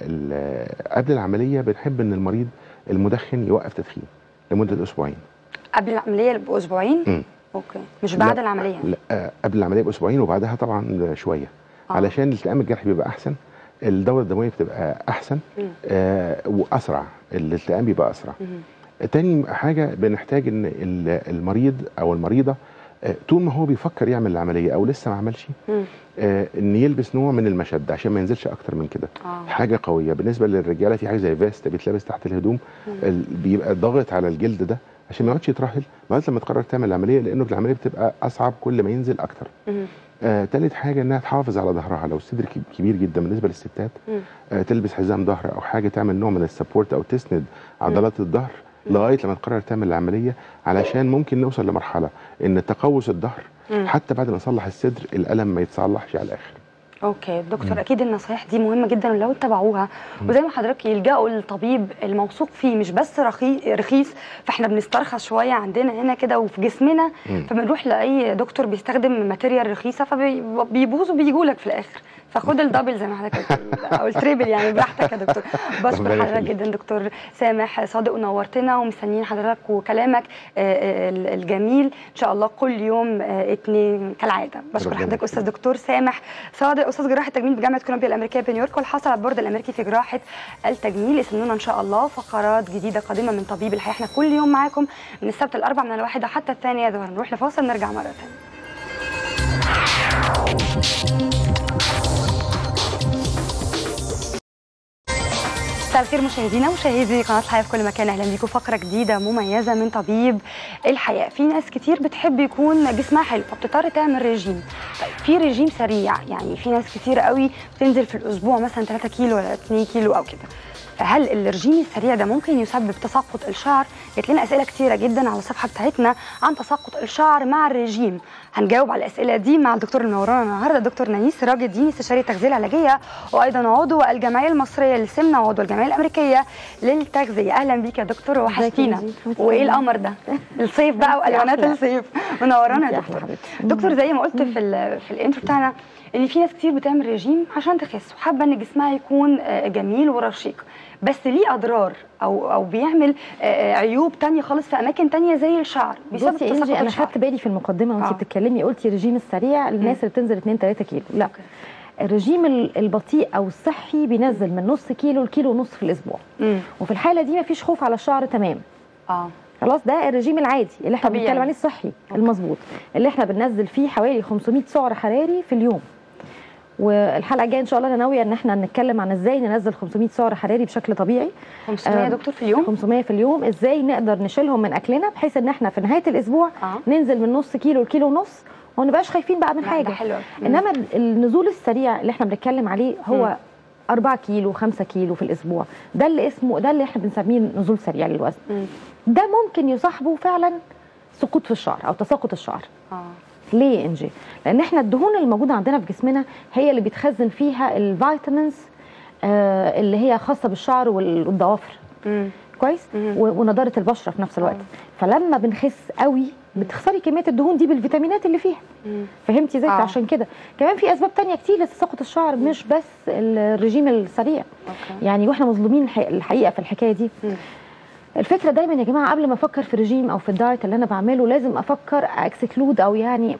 ال قبل العمليه بنحب ان المريض المدخن يوقف تدخين لمده اسبوعين قبل العمليه باسبوعين مم. اوكي مش بعد لا، العمليه لا آه، قبل العمليه باسبوعين وبعدها طبعا شويه آه. علشان الالتئام الجرحي بيبقى احسن الدوره الدمويه بتبقى احسن مم. آه واسرع الالتئام بيبقى اسرع مم. تاني حاجه بنحتاج ان ال- المريض او المريضه آه، طول ما هو بيفكر يعمل العمليه او لسه ما عملش مم. آه، ان يلبس نوع من المشد عشان ما ينزلش اكتر من كده اه حاجه قويه بالنسبه للرجاله في حاجه زي فيست بيتلبس تحت الهدوم ال- بيبقى ضاغط على الجلد ده عشان ما يقعدش يترهل لغايه لما تقرر تعمل العمليه لانه العمليه بتبقى اصعب كل ما ينزل اكتر مم. آه، تالت حاجه انها تحافظ على ظهرها لو الصدر كب- كبير جدا بالنسبه للستات مم. آه، تلبس حزام ظهر او حاجه تعمل نوع من السبورت او تسند عضلات الظهر لغايه لما تقرر تعمل العمليه علشان ممكن نوصل لمرحله ان تقوس الظهر مم. حتى بعد ما نصلح الصدر الالم ما يتصلحش على الاخر اوكي دكتور اكيد النصايح دي مهمه جدا ولو اتبعوها وزي ما حضرتك يلجأوا للطبيب الموثوق فيه مش بس رخي- رخيص فاحنا بنسترخص شويه عندنا هنا كده وفي جسمنا مم. فبنروح لاي دكتور بيستخدم ماتيريال رخيصه فبيبوظوا بيجوا لك في الاخر فخد الدبل زي ما حضرتك قلت او التريبل يعني براحتك يا دكتور ربنا بشكر حضرتك يخليك. جدا دكتور سامح صادق ونورتنا ومستنيين حضرتك وكلامك آه، آه، الجميل ان شاء الله كل يوم آه، اتنين كالعاده بشكر ربنا حضرتك استاذ يخليك. دكتور سامح صادق استاذ جراحه التجميل بجامعه كولومبيا الامريكيه بنيويورك والحاصل على البورد الامريكي في جراحه التجميل استنونا ان شاء الله فقرات جديده قادمه من طبيب الحياه احنا كل يوم معاكم من السبت الاربع من الواحده حتى الثانيه ده هنروح لفاصل نرجع مره ثانيه مساء الخير مشاهدينا ومشاهدي قناه الحياه في كل مكان اهلا بيكم فقره جديده مميزه من طبيب الحياه في ناس كتير بتحب يكون جسمها حلو فبتضطر تعمل ريجيم طيب في ريجيم سريع يعني في ناس كتير قوي بتنزل في الاسبوع مثلا 3 كيلو ولا 2 كيلو او كده فهل الرجيم السريع ده ممكن يسبب تساقط الشعر؟ جات لنا اسئله كتيره جدا على الصفحه بتاعتنا عن تساقط الشعر مع الرجيم. هنجاوب على الاسئله دي مع الدكتور المنورانا النهارده دكتور نانيس سراج الدين استشاري التغذيه العلاجيه وايضا عضو الجمعيه المصريه للسمنه وعضو الجمعيه الامريكيه للتغذيه. اهلا بيك يا دكتور وحشتينا. ازيك يا وايه القمر ده؟ الصيف بقى والوانات أحلى. الصيف منورانا يا انتي أحلى دكتور. حبيبتي. دكتور زي ما قلت في ال- في الانترو بتاعنا ان في ناس كتير بتعمل ريجيم عشان تخس وحابه ان جسمها يكون آه، جميل ورشيق بس ليه اضرار او او بيعمل آه، آه، عيوب تانية خالص في اماكن تانية زي الشعر بسبب بصي يا تساقط انجي انا الشعر. خدت بالي في المقدمه وانت آه. بتتكلمي قلتي الرجيم السريع للناس اللي بتنزل 2 3 كيلو لا أوكي. الرجيم ال- البطيء او الصحي بينزل من نص كيلو لكيلو ونص في الاسبوع مم. وفي الحاله دي مفيش خوف على الشعر تمام اه خلاص ده الرجيم العادي اللي احنا طبيعي. بنتكلم عليه الصحي المظبوط اللي احنا بننزل فيه حوالي 500 سعر حراري في اليوم والحلقه الجايه ان شاء الله انا ناويه ان احنا نتكلم عن ازاي ننزل 500 سعر حراري بشكل طبيعي 500 يا آه، دكتور في اليوم 500 في اليوم ازاي نقدر نشيلهم من اكلنا بحيث ان احنا في نهايه الاسبوع اه ننزل من نص كيلو لكيلو ونص وما نبقاش خايفين بقى من لا، ده حاجه حلو أوي. مم. انما ال- النزول السريع اللي احنا بنتكلم عليه هو 4 كيلو 5 كيلو في الاسبوع ده اللي اسمه ده اللي احنا بنسميه نزول سريع للوزن مم. ده ممكن يصاحبه فعلا سقوط في الشعر او تساقط الشعر اه ليه يا انجي لان احنا الدهون اللي موجوده عندنا في جسمنا هي اللي بتخزن فيها الفيتامينز آه اللي هي خاصه بالشعر وال- والضوافر مم. كويس مم. و- ونضاره البشره في نفس الوقت آه. فلما بنخس قوي بتخسري كميه الدهون دي بالفيتامينات اللي فيها مم. فهمتي ازاي آه. عشان كده كمان في اسباب تانية كتير لتساقط الشعر مش بس الرجيم السريع اوكي يعني واحنا مظلومين الحقيقة- الحقيقه في الحكايه دي مم. الفكره دايما يا جماعه قبل ما افكر في رجيم او في الدايت اللي انا بعمله لازم افكر اكسكلود او يعني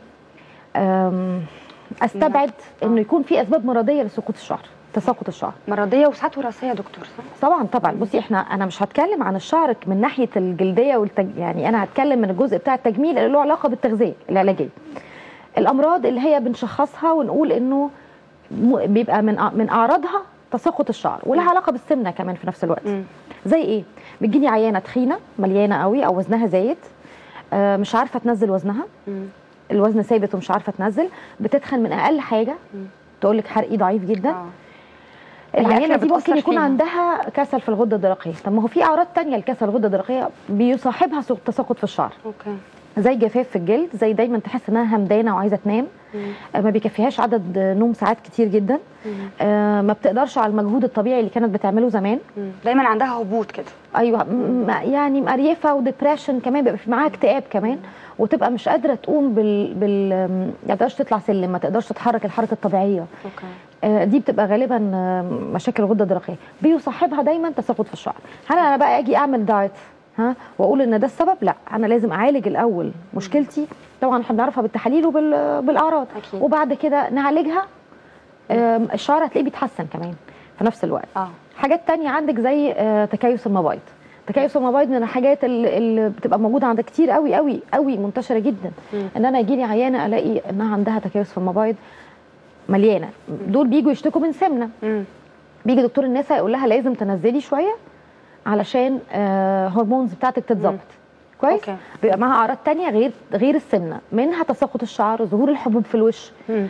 أم، استبعد آه. انه يكون في اسباب مرضيه لسقوط الشعر تساقط الشعر مرضيه وساعات وراثيه يا دكتور صح؟ طبعا طبعا بصي احنا انا مش هتكلم عن الشعر من ناحيه الجلديه والتج... يعني انا هتكلم من الجزء بتاع التجميل اللي له علاقه بالتغذيه العلاجيه الامراض اللي هي بنشخصها ونقول انه م- بيبقى من أع- من اعراضها تساقط الشعر ولها مم. علاقه بالسمنه كمان في نفس الوقت مم. زي ايه بتجيني عيانه تخينه مليانه قوي او وزنها زايد آه، مش عارفه تنزل وزنها مم. الوزن ثابت ومش عارفه تنزل بتتخن من اقل حاجه مم. تقول لك حرقي ضعيف جدا اه العيانه الأكلة دي ممكن بتأثر يكون فيها. عندها كسل في الغده الدرقيه طب ما هو في اعراض تانية لكسل الغده الدرقيه بيصاحبها سوء- تساقط في الشعر اوكي زي جفاف في الجلد زي دايما تحس انها همدانه وعايزه تنام مم. آه، ما بيكفيهاش عدد نوم ساعات كتير جدا مم. آه، ما بتقدرش على المجهود الطبيعي اللي كانت بتعمله زمان مم. دايما عندها هبوط كده ايوه م- م- يعني مقريفه وديبريشن كمان بيبقى في معاها اكتئاب كمان وتبقى مش قادره تقوم بال بال ما تقدرش تطلع سلم ما تقدرش تتحرك الحركه الطبيعيه اوكي آه، دي بتبقى غالبا آه، مشاكل الغده الدرقيه بيصاحبها دايما تساقط في الشعر هل انا بقى اجي اعمل دايت ها واقول ان ده السبب لا انا لازم اعالج الاول مشكلتي طبعا احنا بنعرفها بالتحاليل وبالاعراض أكيد. وبعد كده نعالجها آم، الشعر هتلاقيه بيتحسن كمان في نفس الوقت اه حاجات تانية عندك زي آه، تكيس المبايض تكيس المبايض من الحاجات اللي, اللي بتبقى موجوده عند كتير قوي قوي قوي منتشره جدا مم. ان انا يجي لي عيانه الاقي انها عندها تكيس في المبايض مليانه دول بيجوا يشتكوا من سمنه مم. بيجي دكتور النساء يقول لها لازم تنزلي شويه علشان آه، هرمونز بتاعتك تتظبط كويس أوكي. بيبقى معاها اعراض تانية غير غير السمنه منها تساقط الشعر ظهور الحبوب في الوش مم.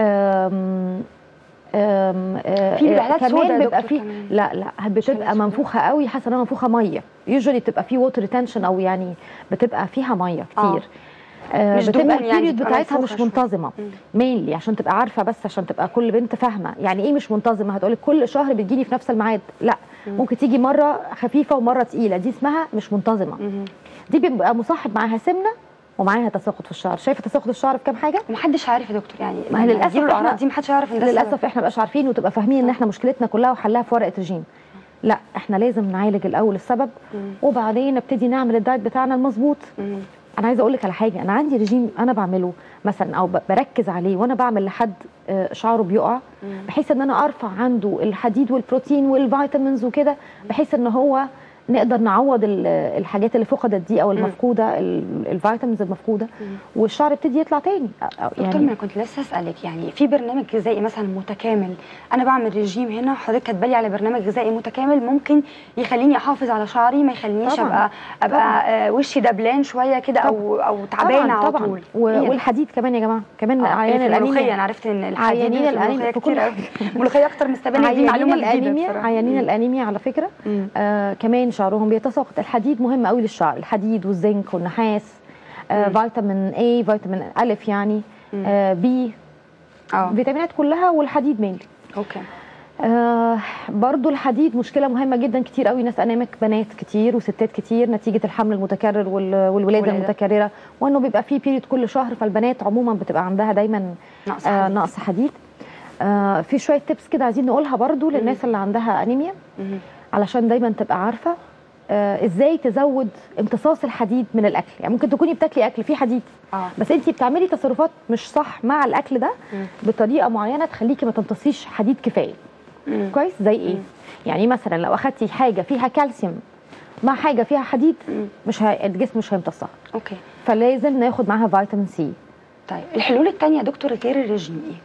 آم، آم، آه، في بيبقى حالات سودا كمان يا بيبقى دكتور في كمان. لا لا بتبقى سودا. منفوخه قوي حاسه انها منفوخه ميه يوجوالي بتبقى في ووتر ريتنشن او يعني بتبقى فيها ميه آه. كتير آه، مش بتبقى دهون يعني، البيريود بتبقى بتاعتها منفوخة مش شوية. منتظمه مم. مينلي عشان تبقى عارفه بس عشان تبقى كل بنت فاهمه يعني ايه مش منتظمه هتقولك كل شهر بتجيني في نفس الميعاد لا ممكن تيجي مره خفيفه ومره تقيله دي اسمها مش منتظمه مم. دي بيبقى مصاحب معاها سمنه ومعاها تساقط في الشعر شايفه تساقط الشعر في كام حاجه ومحدش عارف يا دكتور يعني ما هي لما للأسف تجيله إحنا- الاعراض دي محدش يعرف ان ده السبب. للاسف احنا مبقاش عارفين وتبقى فاهمين ان احنا مشكلتنا كلها وحلها في ورقه رجيم لا احنا لازم نعالج الاول السبب مم. وبعدين نبتدي نعمل الدايت بتاعنا المظبوط مم. انا عايزه اقول لك على حاجه انا عندي رجيم انا بعمله مثلا او ب- بركز عليه وانا بعمل لحد آه، شعره بيقع مم. بحيث ان انا ارفع عنده الحديد والبروتين والفيتامينز وكده بحيث ان هو نقدر نعوض ال- الحاجات اللي فقدت دي او المفقوده ال- الفيتامينز المفقوده والشعر يبتدي يطلع تاني أو- دكتور ما يعني انا كنت لسه اسالك يعني في برنامج غذائي مثلا متكامل انا بعمل رجيم هنا حضرتك كاتبالي على برنامج غذائي متكامل ممكن يخليني احافظ على شعري ما يخلينيش طبعاً. ابقى ابقى طبعاً. آه، وشي دبلان شويه كده او او تعبانه طبعا على طبعا طول و- إيه؟ والحديد كمان يا جماعه كمان آه، عيان اللي في الملوخيه الانيميا انا عرفت ان الحديد عيانين اللي في الأنيميا الملوخيه في كتير كل قوي الملوخيه اكتر من السبانخ دي عيانين معلومه جديده الانيميا بصراحة. عيانين مم. الانيميا على فكره مم. آه كمان شعرهم بيتساقط الحديد مهم قوي للشعر الحديد والزنك والنحاس آه مم. فيتامين A فيتامين ألف يعني آه بي اه فيتامينات كلها والحديد مينلي اوكي آه برضو الحديد مشكلة مهمة جدا كتير قوي ناس أنامك بنات كتير وستات كتير نتيجة الحمل المتكرر وال- والولادة ولادة. المتكررة وإنه بيبقى فيه بيريد كل شهر فالبنات عموما بتبقى عندها دايما نقص آه حديد. نقص حديد آه في شوية تيبس كده عايزين نقولها برضو للناس اللي عندها أنيميا مم. علشان دايما تبقى عارفة آه ازاي تزود امتصاص الحديد من الاكل يعني ممكن تكوني بتاكلي اكل فيه حديد اه بس انت بتعملي تصرفات مش صح مع الاكل ده مم. بطريقه معينه تخليكي ما تمتصيش حديد كفايه مم. كويس زي ايه مم. يعني مثلا لو اخدتي حاجه فيها كالسيوم مع حاجه فيها حديد مم. مش ه... الجسم مش هيمتصها اوكي فلازم ناخد معاها فيتامين سي طيب الحلول الثانيه يا دكتور غير الرجيم ايه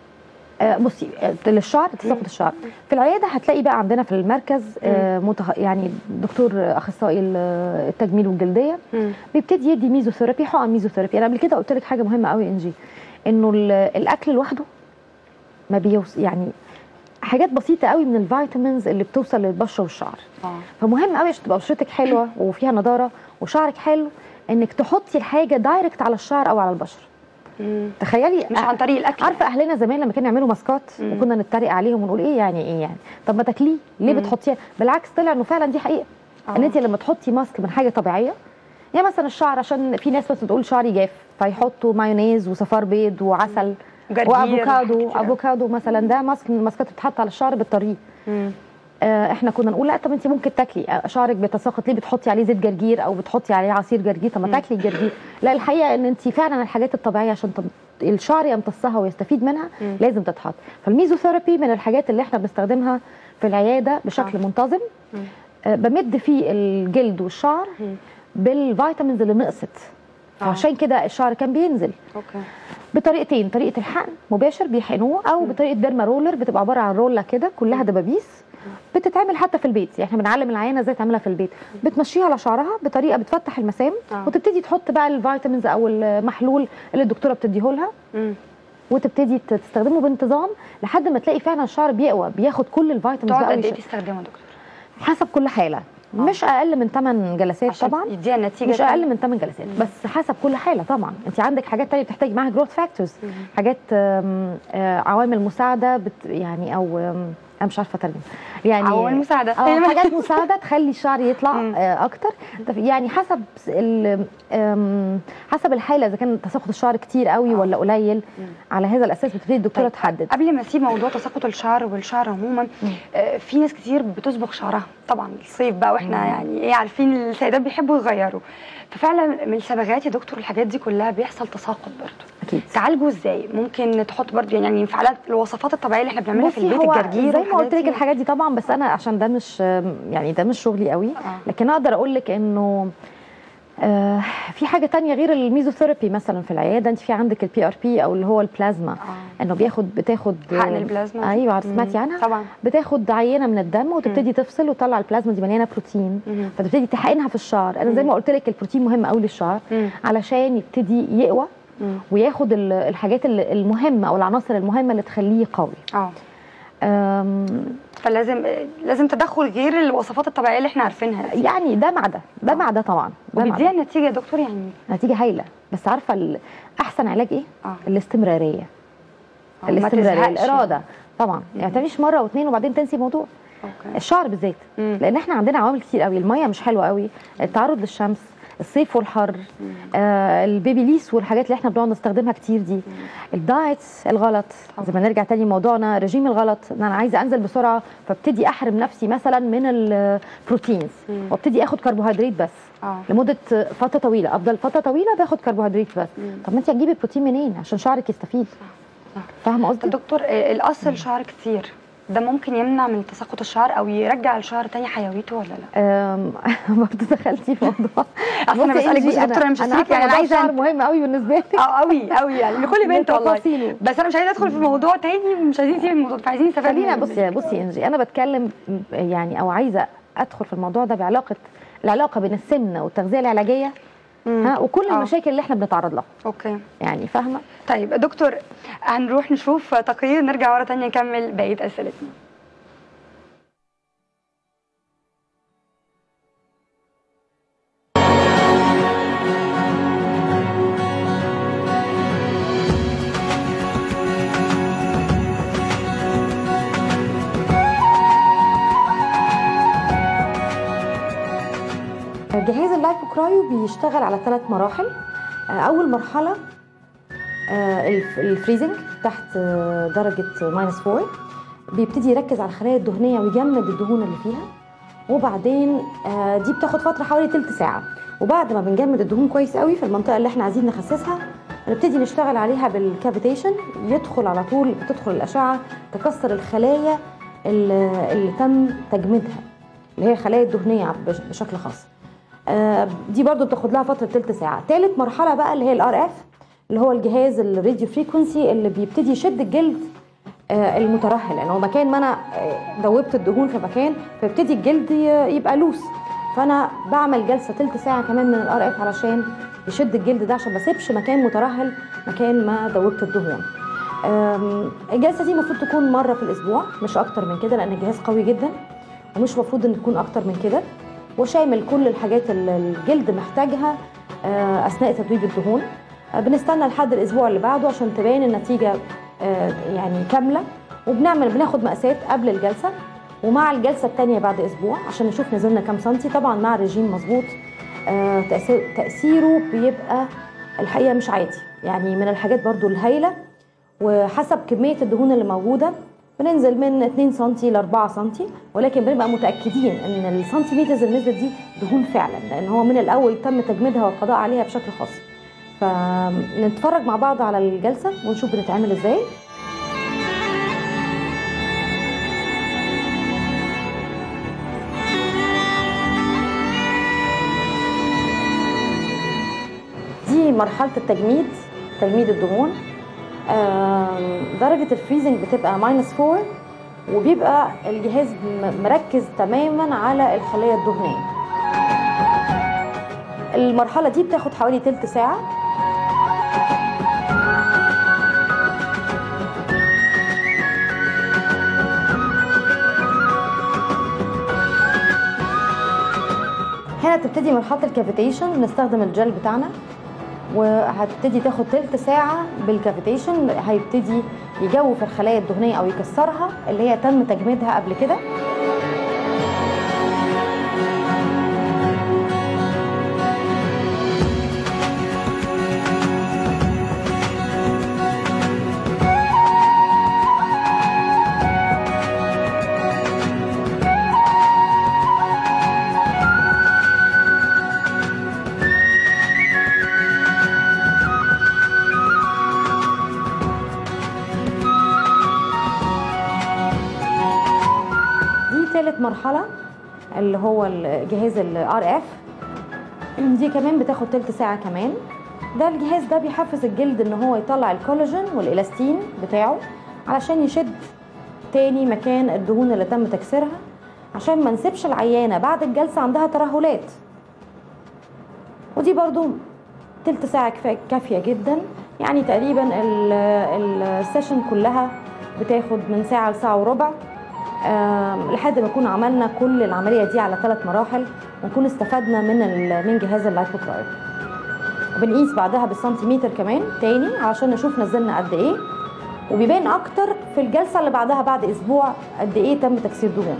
آه، بصي آه، للشعر تساقط الشعر في العياده هتلاقي بقى عندنا في المركز آه، متخ... يعني دكتور اخصائي ال- التجميل والجلديه مم. بيبتدي يدي ميزوثيرابي حقن ميزوثيرابي انا قبل كده قلت لك حاجه مهمه قوي يا انجي انه ال- الاكل لوحده ما بيوص يعني حاجات بسيطه قوي من الفيتامينز اللي بتوصل للبشره والشعر اه فمهم قوي عشان تبقى بشرتك حلوه وفيها نضاره وشعرك حلو انك تحطي الحاجه دايركت على الشعر او على البشره مم. تخيلي مش عن طريق الاكل عارفه اهلنا زمان لما كانوا يعملوا ماسكات مم. وكنا نتريق عليهم ونقول ايه يعني ايه يعني طب ما تاكليه ليه مم. بتحطيها بالعكس طلع انه فعلا دي حقيقه آه. ان انت لما تحطي ماسك من حاجه طبيعيه يعني مثلا الشعر عشان في ناس بس بتقول شعري جاف فيحطوا مايونيز وصفار بيض وعسل وجرجير وافوكادو وحاجات كتير. افوكادو مثلا ده ماسك من الماسكات اللي بتتحط على الشعر بالطريق مم. آه احنا كنا نقول لا طب انت ممكن تاكلي آه، شعرك بيتساقط ليه بتحطي عليه زيت جرجير او بتحطي عليه عصير جرجير طب ما تاكلي الجرجير لا الحقيقه ان انت فعلا الحاجات الطبيعيه عشان تم- الشعر يمتصها ويستفيد منها مم. لازم تتحط فالميزوثيرابي من الحاجات اللي احنا بنستخدمها في العياده بشكل آه. منتظم مم. آه بمد فيه الجلد والشعر مم. بالفيتامينز اللي نقصت آه. فعشان كده الشعر كان بينزل اوكي بطريقتين طريقه الحقن مباشر بيحقنوه او بطريقه ديرما رولر بتبقى عباره عن روله كده كلها دبابيس بتتعمل حتى في البيت يعني احنا بنعلم العيانه ازاي تعملها في البيت بتمشيها على شعرها بطريقه بتفتح المسام آه. وتبتدي تحط بقى الفيتامينز او المحلول اللي الدكتوره بتديه لها مم. وتبتدي تستخدمه بانتظام لحد ما تلاقي فعلا الشعر بيقوى بياخد كل الفيتامينز تقعد بقى قد ايه ويش- تستخدمه يا دكتور حسب كل حاله مش اقل من 8 جلسات عشان طبعا يديها النتيجه مش اقل من 8 جلسات بس حسب كل حاله طبعا انت عندك حاجات تانية بتحتاج معاها جروث فاكتورز حاجات آم، آه، عوامل مساعده بت يعني او آم، انا مش عارفه اترجم يعني عوامل مساعده اه حاجات مساعده تخلي الشعر يطلع مم. آه اكتر طب يعني حسب ال- آم، حسب الحاله اذا كان تساقط الشعر كتير قوي ولا قليل على هذا الاساس بتبتدي الدكتوره طيب، تحدد قبل ما اسيب موضوع تساقط الشعر والشعر عموما آه، في ناس كتير بتصبغ شعرها طبعا الصيف بقى واحنا يعني ايه عارفين السيدات بيحبوا يغيروا ففعلا من الصبغات يا دكتور الحاجات دي كلها بيحصل تساقط برضه اكيد تعالجه ازاي ممكن تحط برضه يعني انفعالات الوصفات الطبيعيه اللي احنا بنعملها في بصي البيت هو الجرجير زي ما قلت والحاجات لك دي. الحاجات دي طبعا بس انا عشان ده مش يعني ده مش شغلي قوي آه. لكن اقدر اقول لك انه آه في حاجه تانية غير الميزوثيرابي مثلا في العياده انت في عندك البي ار بي او اللي هو البلازما آه. انه بياخد بتاخد حقن البلازما دي. ايوه سمعتي مم. عنها طبعا بتاخد عينه من الدم وتبتدي تفصل وتطلع البلازما دي مليانه بروتين مم. فتبتدي تحقنها في الشعر انا زي ما قلت لك البروتين مهم قوي للشعر مم. علشان يبتدي يقوى مم. وياخد ال- الحاجات ال- المهمه او العناصر المهمه اللي تخليه قوي اه أم، فلازم لازم تدخل غير الوصفات الطبيعيه اللي احنا عارفينها دي. يعني ده مع ده ده مع ده طبعا ده مع وبيديها ده. النتيجه يا دكتور يعني نتيجه هايله بس عارفه ال- احسن علاج ايه اه الاستمراريه آه، ما الاستمراريه تزهقش. الاراده طبعا يعني تعمليش مره واثنين وبعدين تنسي الموضوع اوكي الشعر بالذات مم. لان احنا عندنا عوامل كتير قوي الميه مش حلوه قوي التعرض للشمس الصيف والحر آه البيبي ليس والحاجات اللي احنا بنقعد نستخدمها كتير دي الدايت الغلط زي ما نرجع تاني موضوعنا رجيم الغلط ان انا عايزه انزل بسرعه فابتدي احرم نفسي مثلا من البروتينز مم. وابتدي اخد كربوهيدرات بس اه لمده فتره طويله افضل فتره طويله باخد كربوهيدرات بس مم. طب ما انت هتجيبي بروتين منين عشان شعرك يستفيد صح. فاهمه طب قصدي دكتور آه، القص الشعر كتير ده ممكن يمنع من تساقط الشعر او يرجع الشعر تاني حيويته ولا لا؟ أم، برضه دخلتي في موضوع أصل أنا بصي بسألك إنجي، بصي يا دكتور أنا مش هسيبك، عارفة يعني أنا موضوع عايزة الشعر مهم قوي بالنسبه لي اه قوي قوي يعني لكل بنت والله بتفاصيله. بس انا مش عايزه ادخل في موضوع تاني مش عايزين نسيب الموضوع فعايزين نستفاد خلينا من- بصي بصي يا انجي انا بتكلم يعني او عايزه ادخل في الموضوع ده بعلاقه العلاقه بين السمنه والتغذيه العلاجيه مم. ها وكل آه. المشاكل اللي احنا بنتعرض لها اوكي يعني فاهمه طيب دكتور هنروح نشوف تقرير نرجع ورا تانية نكمل بقيه اسئلتنا جهاز اللايكوكرايو بيشتغل على ثلاث مراحل آه، اول مرحله آه، الف- الفريزنج تحت آه، درجه ماينس 4 بيبتدي يركز على الخلايا الدهنيه ويجمد الدهون اللي فيها وبعدين آه، دي بتاخد فتره حوالي تلت ساعه وبعد ما بنجمد الدهون كويس قوي في المنطقه اللي احنا عايزين نخسسها نبتدي نشتغل عليها بالكافيتيشن يدخل على طول بتدخل الاشعه تكسر الخلايا اللي اللي تم تجميدها اللي هي الخلايا الدهنيه بش- بشكل خاص آه، دي برضو بتاخد لها فتره تلت ساعه تالت مرحله بقى اللي هي الار اف اللي هو الجهاز الراديو فريكونسي اللي بيبتدي يشد الجلد آه، المترهل لان هو مكان ما انا آه، دوبت الدهون في مكان فيبتدي الجلد ي- يبقى لوس فانا بعمل جلسه تلت ساعه كمان من الار اف علشان يشد الجلد ده عشان ما اسيبش مكان مترهل مكان ما دوبت الدهون آم، الجلسه دي المفروض تكون مره في الاسبوع مش اكتر من كده لان الجهاز قوي جدا ومش المفروض ان تكون اكتر من كده وشامل كل الحاجات اللي الجلد محتاجها آه، اثناء تدويب الدهون آه، بنستنى لحد الاسبوع اللي بعده عشان تبان النتيجه آه، يعني كامله وبنعمل بناخد مقاسات قبل الجلسه ومع الجلسه الثانيه بعد اسبوع عشان نشوف نزلنا كام سنتي طبعا مع الرجيم مظبوط آه، تأثير- تاثيره بيبقى الحقيقه مش عادي يعني من الحاجات برضو الهايله وحسب كميه الدهون اللي موجوده بننزل من 2 سم ل 4 سم ولكن بنبقى متاكدين ان السنتيمترز اللي نزلت دي دهون فعلا لان هو من الاول تم تجميدها والقضاء عليها بشكل خاص فنتفرج مع بعض على الجلسه ونشوف بتتعمل ازاي دي مرحله التجميد تجميد الدهون آم، درجة الفريزنج بتبقى ماينس 4 وبيبقى الجهاز م- مركز تماما على الخلايا الدهنية المرحلة دي بتاخد حوالي تلت ساعة هنا تبتدي مرحلة الكافيتيشن نستخدم الجل بتاعنا وهتبتدي تاخد تلت ساعه بالكافيتيشن هيبتدي يجوف الخلايا الدهنيه او يكسرها اللي هي تم تجميدها قبل كده دي تالت مرحلة اللي هو الجهاز الار اف دي كمان بتاخد تلت ساعة كمان ده الجهاز ده بيحفز الجلد ان هو يطلع الكولاجين والالاستين بتاعه علشان يشد تاني مكان الدهون اللي تم تكسيرها عشان ما نسيبش العيانة بعد الجلسة عندها ترهلات ودي برضو تلت ساعة كفاية كافية جدا يعني تقريبا ال- السيشن كلها بتاخد من ساعة لساعة وربع آم، لحد ما نكون عملنا كل العمليه دي على ثلاث مراحل ونكون استفدنا من ال- من جهاز اللايبوترايب بنقيس بعدها بالسنتيمتر كمان تاني علشان نشوف نزلنا قد ايه وبيبان اكتر في الجلسه اللي بعدها بعد اسبوع قد ايه تم تكسير دهون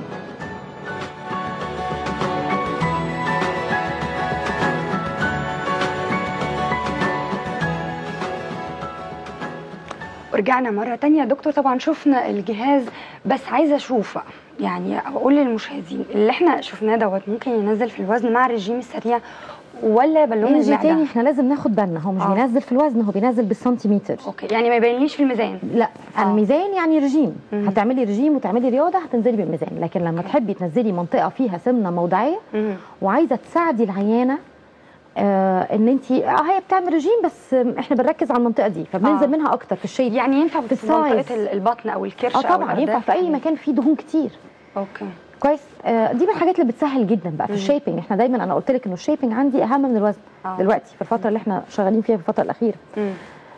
ورجعنا مرة تانية يا دكتور طبعا شفنا الجهاز بس عايزة أشوف بقى يعني أقول للمشاهدين اللي احنا شفناه دوت ممكن ينزل في الوزن مع الرجيم السريع ولا بالون يجي المعدة تاني احنا لازم ناخد بالنا هو مش آه. بينزل في الوزن هو بينزل بالسنتيمتر اوكي يعني ما يبينليش في الميزان لا آه. الميزان يعني رجيم مم. هتعملي رجيم وتعملي رياضه هتنزلي بالميزان لكن لما تحبي تنزلي منطقه فيها سمنه موضعيه مم. وعايزه تساعدي العيانه آه ان انت اه هي بتعمل رجيم بس آم، احنا بنركز على المنطقه دي فبننزل آه. منها اكتر في الشيب يعني ينفع في السايز. منطقة ال- البطن أو الكرش اه أو طبعا ينفع الأرداف؟ في اي مكان فيه دهون كتير اوكي كويس آه دي من الحاجات اللي بتسهل جدا بقى في مم. الشيبنج احنا دايما انا قلت لك انه الشيبنج عندي اهم من الوزن آه. دلوقتي في الفتره اللي احنا شغالين فيها في الفتره الاخيره مم.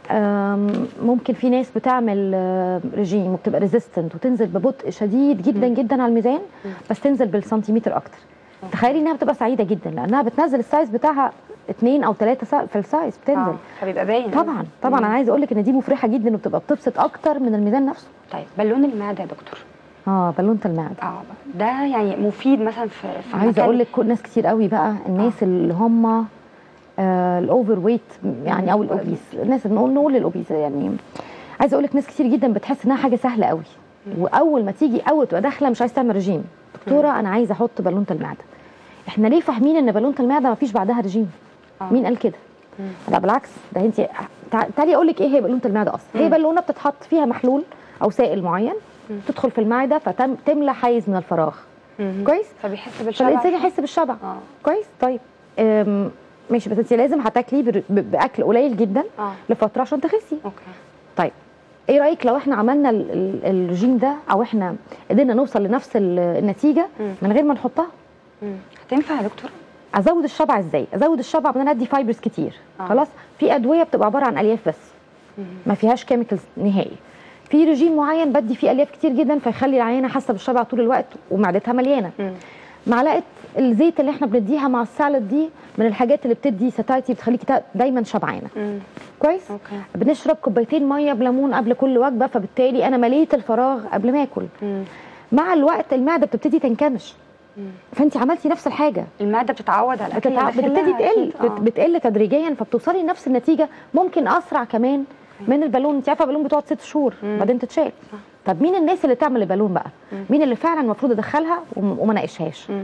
آم، ممكن في ناس بتعمل آه، رجيم وبتبقى ريزيستنت وتنزل ببطء شديد جدا مم. جدا على الميزان مم. بس تنزل بالسنتيمتر اكتر تخيلي انها بتبقى سعيده جدا لانها بتنزل السايز بتاعها اتنين او ثلاثه في السايز بتنزل آه. فبيبقى باين طبعا طبعا مم. انا عايزه اقول لك ان دي مفرحه جدا وبتبقى بتبسط اكتر من الميزان نفسه طيب بالون المعدة يا دكتور اه بالونه المعده اه ده يعني مفيد مثلا في, في عايزه مكان- اقول لك كل- ناس كتير قوي بقى الناس اللي هم آه الاوفر ويت يعني او مم. الاوبيس الناس اللي نقول نقول الاوبيس يعني عايزه اقول لك ناس كتير جدا بتحس انها حاجه سهله قوي واول ما تيجي اول تبقى داخله مش عايزه تعمل رجيم دكتوره انا عايزه احط بالونه المعده احنا ليه فاهمين ان بالونه المعده ما فيش بعدها رجيم آه. مين قال كده مم. لا بالعكس ده انت تع- تعالي اقول لك ايه هي بالونه المعده اصلا هي مم. بالونه بتتحط فيها محلول او سائل معين مم. تدخل في المعده فتملى حيز من الفراغ مم. كويس فبيحس بالشبع فالانسان يحس بالشبع اه كويس طيب أم، ماشي بس انت لازم هتاكلي بر- ب- باكل قليل جدا اه لفتره عشان تخسي اوكي طيب ايه رايك لو احنا عملنا ال- ال- الرجيم ده او احنا قدرنا نوصل لنفس ال- النتيجه مم. من غير ما نحطها مم. هتنفع يا دكتور ازود الشبع ازاي ازود الشبع بان انا ادي فايبرز كتير آه. خلاص في ادويه بتبقى عباره عن الياف بس مم. ما فيهاش كيميكالز نهائي في رجيم معين بدي فيه الياف كتير جدا فيخلي العيانه حاسه بالشبع طول الوقت ومعدتها مليانه مم. معلقه الزيت اللي احنا بنديها مع السالد دي من الحاجات اللي بتدي ساتايتي بتخليكي تا- دايما شبعانه مم. كويس اوكي بنشرب كوبايتين ميه بليمون قبل كل وجبه فبالتالي انا مليت الفراغ قبل ما اكل مم. مع الوقت المعده بتبتدي تنكمش مم. فانت عملتي نفس الحاجه المعده بتتعود على الاكل بتتع... اللي داخلها بتبتدي تقل أكيد. آه. بت... بتقل تدريجيا فبتوصلي لنفس النتيجه ممكن اسرع كمان من البالون انت عارفه البالون بتقعد ست شهور مم. بعدين تتشال صح. طب مين الناس اللي تعمل البالون بقى مم. مين اللي فعلا المفروض ادخلها وم- وما ناقشهاش مم.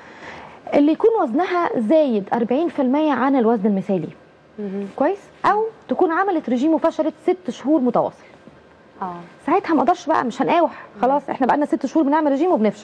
اللي يكون وزنها زايد 40% عن الوزن المثالي مم. كويس او تكون عملت رجيم وفشلت ست شهور متواصل اه ساعتها ما اقدرش بقى مش هنقاوح خلاص احنا بقى لنا ست شهور بنعمل رجيم وبنفشل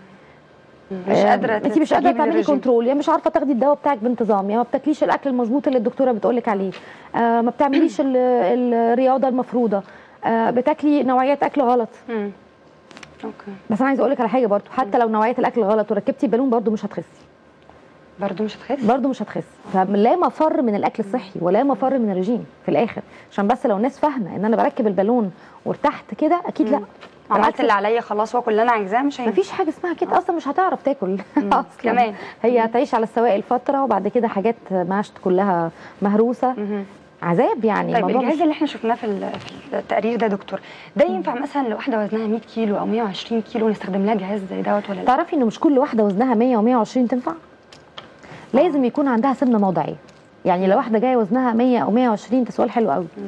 مش قادره انت مش قادره تستجيبي تعملي للرجيم. كنترول يا مش عارفه تاخدي الدواء بتاعك بانتظام يا ما بتاكليش الاكل المظبوط اللي الدكتوره بتقولك عليه آه ما بتعمليش ال- الرياضه المفروضه آه بتاكلي نوعيات اكل غلط مم. اوكي بس انا عايزه اقول لك على حاجه برضو حتى لو نوعيات الاكل غلط وركبتي بالون برضو مش هتخسي برضه مش هتخس برضو مش هتخسي فلا مفر من الاكل الصحي ولا مفر من الرجيم في الاخر عشان بس لو الناس فاهمه ان انا بركب البالون وارتحت كده اكيد لا مم. عملت بالعكس اللي عليا خلاص واكل اللي انا عايزاه مش هينفع مفيش حاجه اسمها كده اصلا مش هتعرف تاكل اصلا كمان. هي هتعيش على السوائل فتره وبعد كده حاجات مشت كلها مهروسه مهم. عذاب يعني طيب الموضوع الجهاز مش- اللي احنا شفناه في ال- في التقرير ده دكتور ده ينفع مثلا لو واحده وزنها 100 كيلو او 120 كيلو نستخدم لها جهاز زي دوت ولا لا؟ تعرفي ان مش كل واحده وزنها 100 و120 تنفع لازم يكون عندها سمنه موضعيه يعني لو واحده جايه وزنها 100 او 120 ده سؤال حلو قوي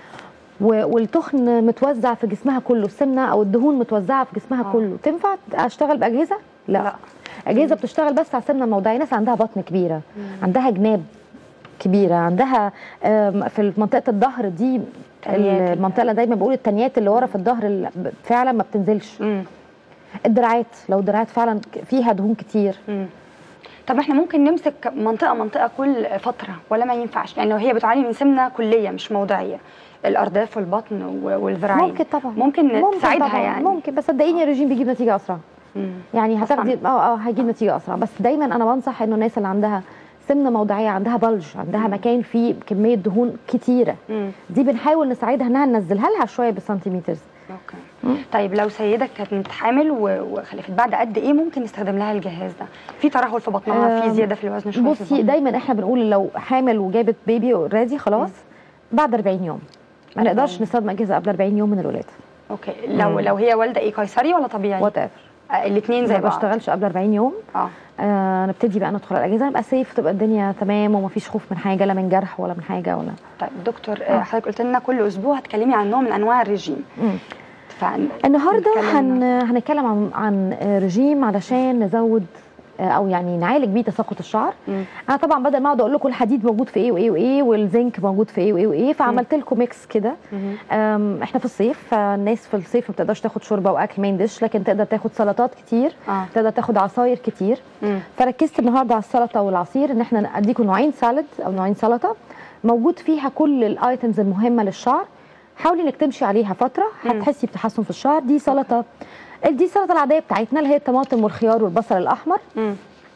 و- والتخن متوزع في جسمها كله السمنه او الدهون متوزعه في جسمها آه. كله تنفع اشتغل باجهزه لا, لا. لا. اجهزه بتشتغل بس على السمنه الموضعيه ناس عندها بطن كبيره عندها جناب كبيره عندها آم، في منطقه الظهر دي تنيات. المنطقه اللي دايما بقول التنيات اللي ورا في الظهر اللي فعلا ما بتنزلش مم. الدراعات لو الدراعات فعلا فيها دهون كتير مم. طب احنا ممكن نمسك منطقه منطقه كل فتره ولا ما ينفعش يعني لو هي بتعاني من سمنه كليه مش موضعيه الارداف والبطن و- والذراعين ممكن طبعا ممكن, تساعدها طبعا. يعني ممكن بس صدقيني الرجيم بيجيب نتيجه اسرع مم. يعني أسرع. هتاخدي اه اه هيجيب نتيجه اسرع بس دايما انا بنصح انه الناس اللي عندها سمنه موضعيه عندها بلج عندها مكان فيه كميه دهون كتيره مم. دي بنحاول نساعدها انها ننزلها لها شويه بالسنتيمترز اوكي طيب لو سيده كانت حامل و- وخلفت بعد قد ايه ممكن نستخدم لها الجهاز ده في ترهل في بطنها في آم، زياده في الوزن شويه في بصي البطن. دايما احنا بنقول لو حامل وجابت بيبي اوريدي خلاص بعد 40 يوم ما 40 نقدرش نستخدم اجهزه قبل 40 يوم من الولاده اوكي لو لو هي والده ايه قيصري ولا طبيعي وات ايفر الاثنين زي ما بعض بشتغلش قبل 40 يوم اه آه نبتدي بقى ندخل على الاجهزه نبقى سيف تبقى الدنيا تمام ومفيش خوف من حاجه لا من جرح ولا من حاجه ولا طيب دكتور آه، حضرتك قلت لنا كل اسبوع هتكلمي عن نوع من انواع الرجيم مم. فن... النهارده نتكلم هن... هنتكلم عن عن رجيم علشان نزود آه، او يعني نعالج بيه تساقط الشعر مم. انا طبعا بدل ما اقعد اقول لكم الحديد موجود في ايه وايه وايه والزنك موجود في ايه وايه وايه فعملت لكم ميكس كده مم. أم، احنا في الصيف فالناس في الصيف ما بتقدرش تاخد شوربه واكل مين ديش لكن تقدر تاخد سلطات كتير اه تقدر تاخد عصاير كتير مم. فركزت النهارده على السلطه والعصير ان احنا اديكم نوعين سالد او نوعين سلطه موجود فيها كل الايتمز المهمه للشعر حاولي انك تمشي عليها فتره هتحسي بتحسن في الشعر دي سلطه دي السلطه العاديه بتاعتنا اللي هي الطماطم والخيار والبصل الاحمر مم.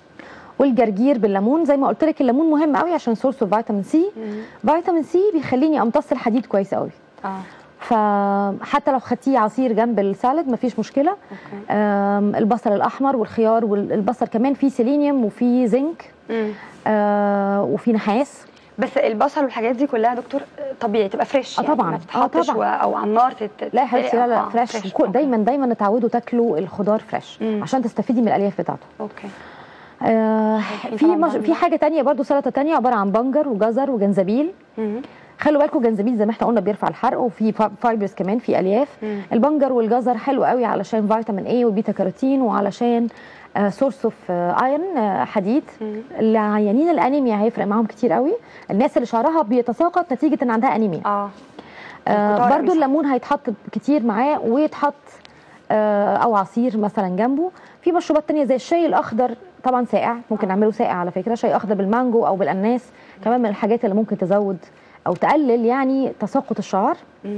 والجرجير بالليمون زي ما قلت لك الليمون مهم قوي عشان سورس اوف فيتامين سي مم. فيتامين سي بيخليني امتص الحديد كويس قوي اه فحتى لو خدتيه عصير جنب السالد مفيش مشكله اوكي أم، البصل الاحمر والخيار والبصل كمان فيه سيلينيوم وفيه زنك مم. آه وفي نحاس بس البصل والحاجات دي كلها يا دكتور آه، طبيعي تبقى فريش آه يعني طبعاً. ما آه تتحطش طبعاً. و- او على النار تت... لا يا حبيبتي لا لا آه، فريش فريش. وكو- أوكي. دايما دايما اتعودوا تاكلوا الخضار فريش مم. عشان تستفيدي من الالياف بتاعته اوكي آه طبعاً في مش بنجر. في حاجه تانية برضو سلطه تانية عباره عن بنجر وجزر وجنزبيل مم. خلوا بالكم جنزبيل زي ما احنا قلنا بيرفع الحرق وفي فا- فايبرز كمان في الياف مم. البنجر والجزر حلو قوي علشان فيتامين اي وبيتا كاروتين وعلشان سورس اوف ايرون حديد مم. العيانين الانيميا هيفرق معاهم كتير قوي الناس اللي شعرها بيتساقط نتيجه ان عندها انيميا اه آه الخضار برضو أوي صح. الليمون هيتحط كتير معاه ويتحط آه او عصير مثلا جنبه في مشروبات تانية زي الشاي الاخضر طبعا ساقع ممكن نعمله ساقع على فكره شاي اخضر بالمانجو او بالاناناس كمان من الحاجات اللي ممكن تزود او تقلل يعني تساقط الشعر مم.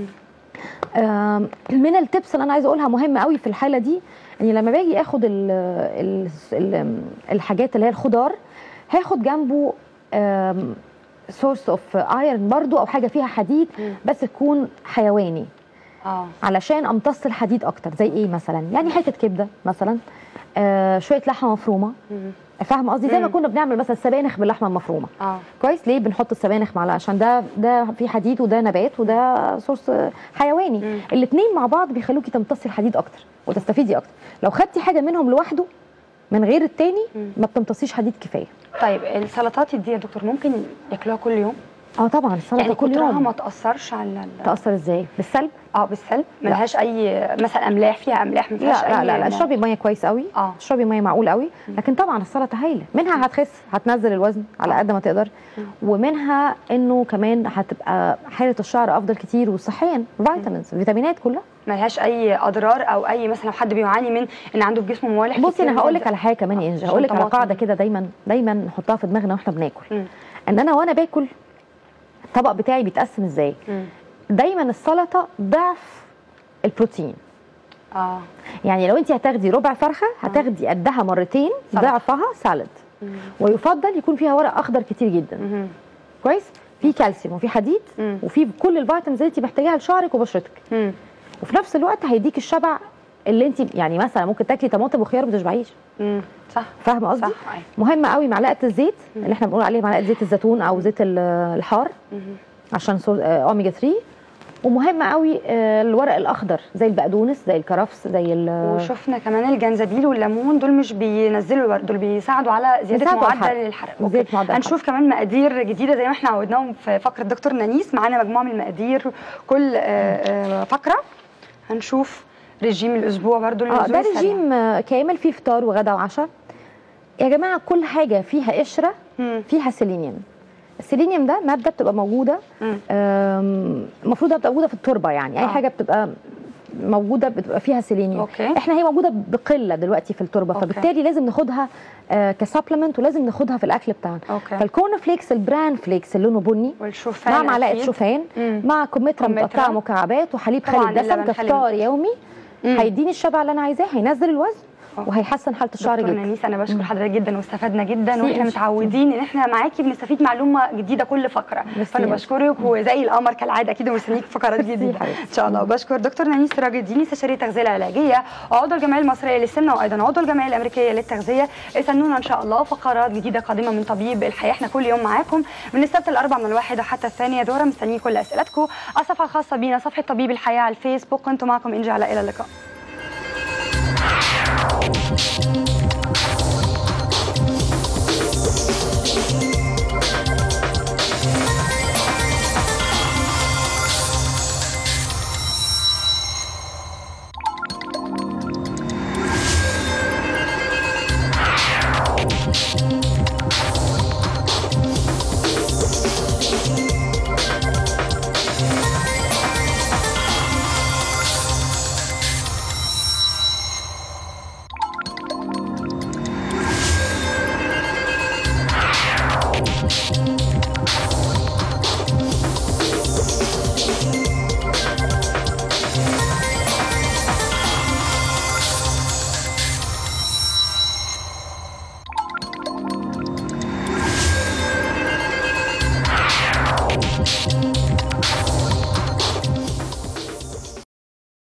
آم، من التبس اللي انا عايزه اقولها مهمه قوي في الحاله دي اني لما باجي اخد ال ال ال الحاجات اللي هي الخضار هاخد جنبه سورس اوف ايرون برضو او حاجه فيها حديد مم. بس تكون حيواني اه علشان امتص الحديد اكتر زي ايه مثلا يعني حته كبده مثلا آه شويه لحمه مفرومه مم. فاهمه قصدي زي ما مم. كنا بنعمل مثلا سبانخ باللحمه المفرومه اه كويس ليه بنحط السبانخ معلقه عشان ده ده في حديد وده نبات وده سورس حيواني مم. الاثنين مع بعض بيخلوكي تمتصي الحديد اكتر وتستفيدي اكتر لو خدتي حاجه منهم لوحده من غير التاني مم. ما بتمتصيش حديد كفايه طيب السلطات دي يا دكتور ممكن ياكلوها كل يوم اه طبعا السلطه يعني كل كترها يوم ما تاثرش على ال- تاثر ازاي بالسلب اه بالسلب ملهاش اي مثلا املاح فيها املاح ما فيهاش لا لا أي لا, لا م- اشربي ميه كويس قوي اه اشربي ميه معقول قوي لكن طبعا السلطه هايله منها هتخس هتنزل الوزن على قد ما تقدر ومنها انه كمان هتبقى حاله الشعر افضل كتير وصحيا فيتامينز فيتامينات كلها ملهاش اي اضرار او اي مثلا لو حد بيعاني من ان عنده في جسمه موالح بصي كتير انا هقول لك زي- على حاجه كمان يا انجي عشان هقول لك على طماطم. قاعده كده دايما دايما نحطها في دماغنا واحنا بناكل مم. ان انا وانا باكل الطبق بتاعي بيتقسم ازاي مم. دايما السلطه ضعف البروتين اه يعني لو انت هتاخدي ربع فرخه هتاخدي قدها مرتين سلطة. ضعفها سالد مم. ويفضل يكون فيها ورق اخضر كتير جدا مم. كويس في كالسيوم وفي حديد مم. وفي كل الفيتامينز اللي انت محتاجاها لشعرك وبشرتك مم. وفي نفس الوقت هيديك الشبع اللي انت يعني مثلا ممكن تاكلي طماطم وخيار ما تشبعيش مم. صح فاهمه قصدي صح أيوة. مهم قوي معلقه الزيت اللي احنا بنقول عليه معلقه زيت الزيتون او زيت ال- الحار عشان سو- آه، اوميجا 3 ومهم قوي آه، الورق الاخضر زي البقدونس زي الكرفس زي ال- وشفنا كمان الجنزبيل والليمون دول مش بينزلوا الورق دول بيساعدوا على زياده بيساعدوا على معدل الحرق. الحرق زيادة أوكي. معدل هنشوف كمان مقادير جديده زي ما احنا عودناهم في فقره دكتور نانيس معانا مجموعه من المقادير كل آه، آه، فقره هنشوف رجيم الاسبوع برضو اه للنزول ده السريع. رجيم آه، كامل فيه فطار وغدا وعشاء يا جماعه كل حاجه فيها قشره مم. فيها سيلينيوم السيلينيوم ده ماده بتبقى موجوده مم. آم، المفروض تبقى موجوده في التربه يعني اي آه. حاجه بتبقى موجوده بتبقى فيها سيلينيوم أوكي. احنا هي موجوده بقله دلوقتي في التربه أوكي. فبالتالي لازم ناخدها كسبلمنت ولازم ناخدها في الاكل بتاعنا أوكي. فالكورن فليكس البران فليكس اللي لونه بني والشوفان مع معلقه أكيد. شوفان مم. مع كمثرى كمثرى. متقطعه مكعبات وحليب طبعاً خالي الدسم اللبن خالي كفطار الدسم. يومي مم. هيديني الشبع اللي انا عايزاه هينزل الوزن أوكي. وهيحسن حاله الشعر دكتور جدا نانيس انا بشكر حضرتك جدا واستفدنا جدا ميرسي واحنا إن- متعودين ان احنا معاكي بنستفيد معلومه جديده كل فقره ميرسي فانا يا بشكرك وزي القمر كالعاده اكيد مستنيك في فقرات جديده حبيبتي. ان شاء الله وبشكر دكتور نانيس سراج الدين استشاري التغذيه العلاجيه وعضو الجمعيه المصريه للسمنه وايضا عضو الجمعيه الامريكيه للتغذيه استنونا ان شاء الله فقرات جديده قادمه من طبيب الحياه احنا كل يوم معاكم من السبت الاربع من الواحده حتى الثانيه دوره مستنيين كل اسئلتكم الصفحه الخاصه بينا صفحه طبيب الحياه على الفيسبوك كنت معكم انجي علاء الى اللقاء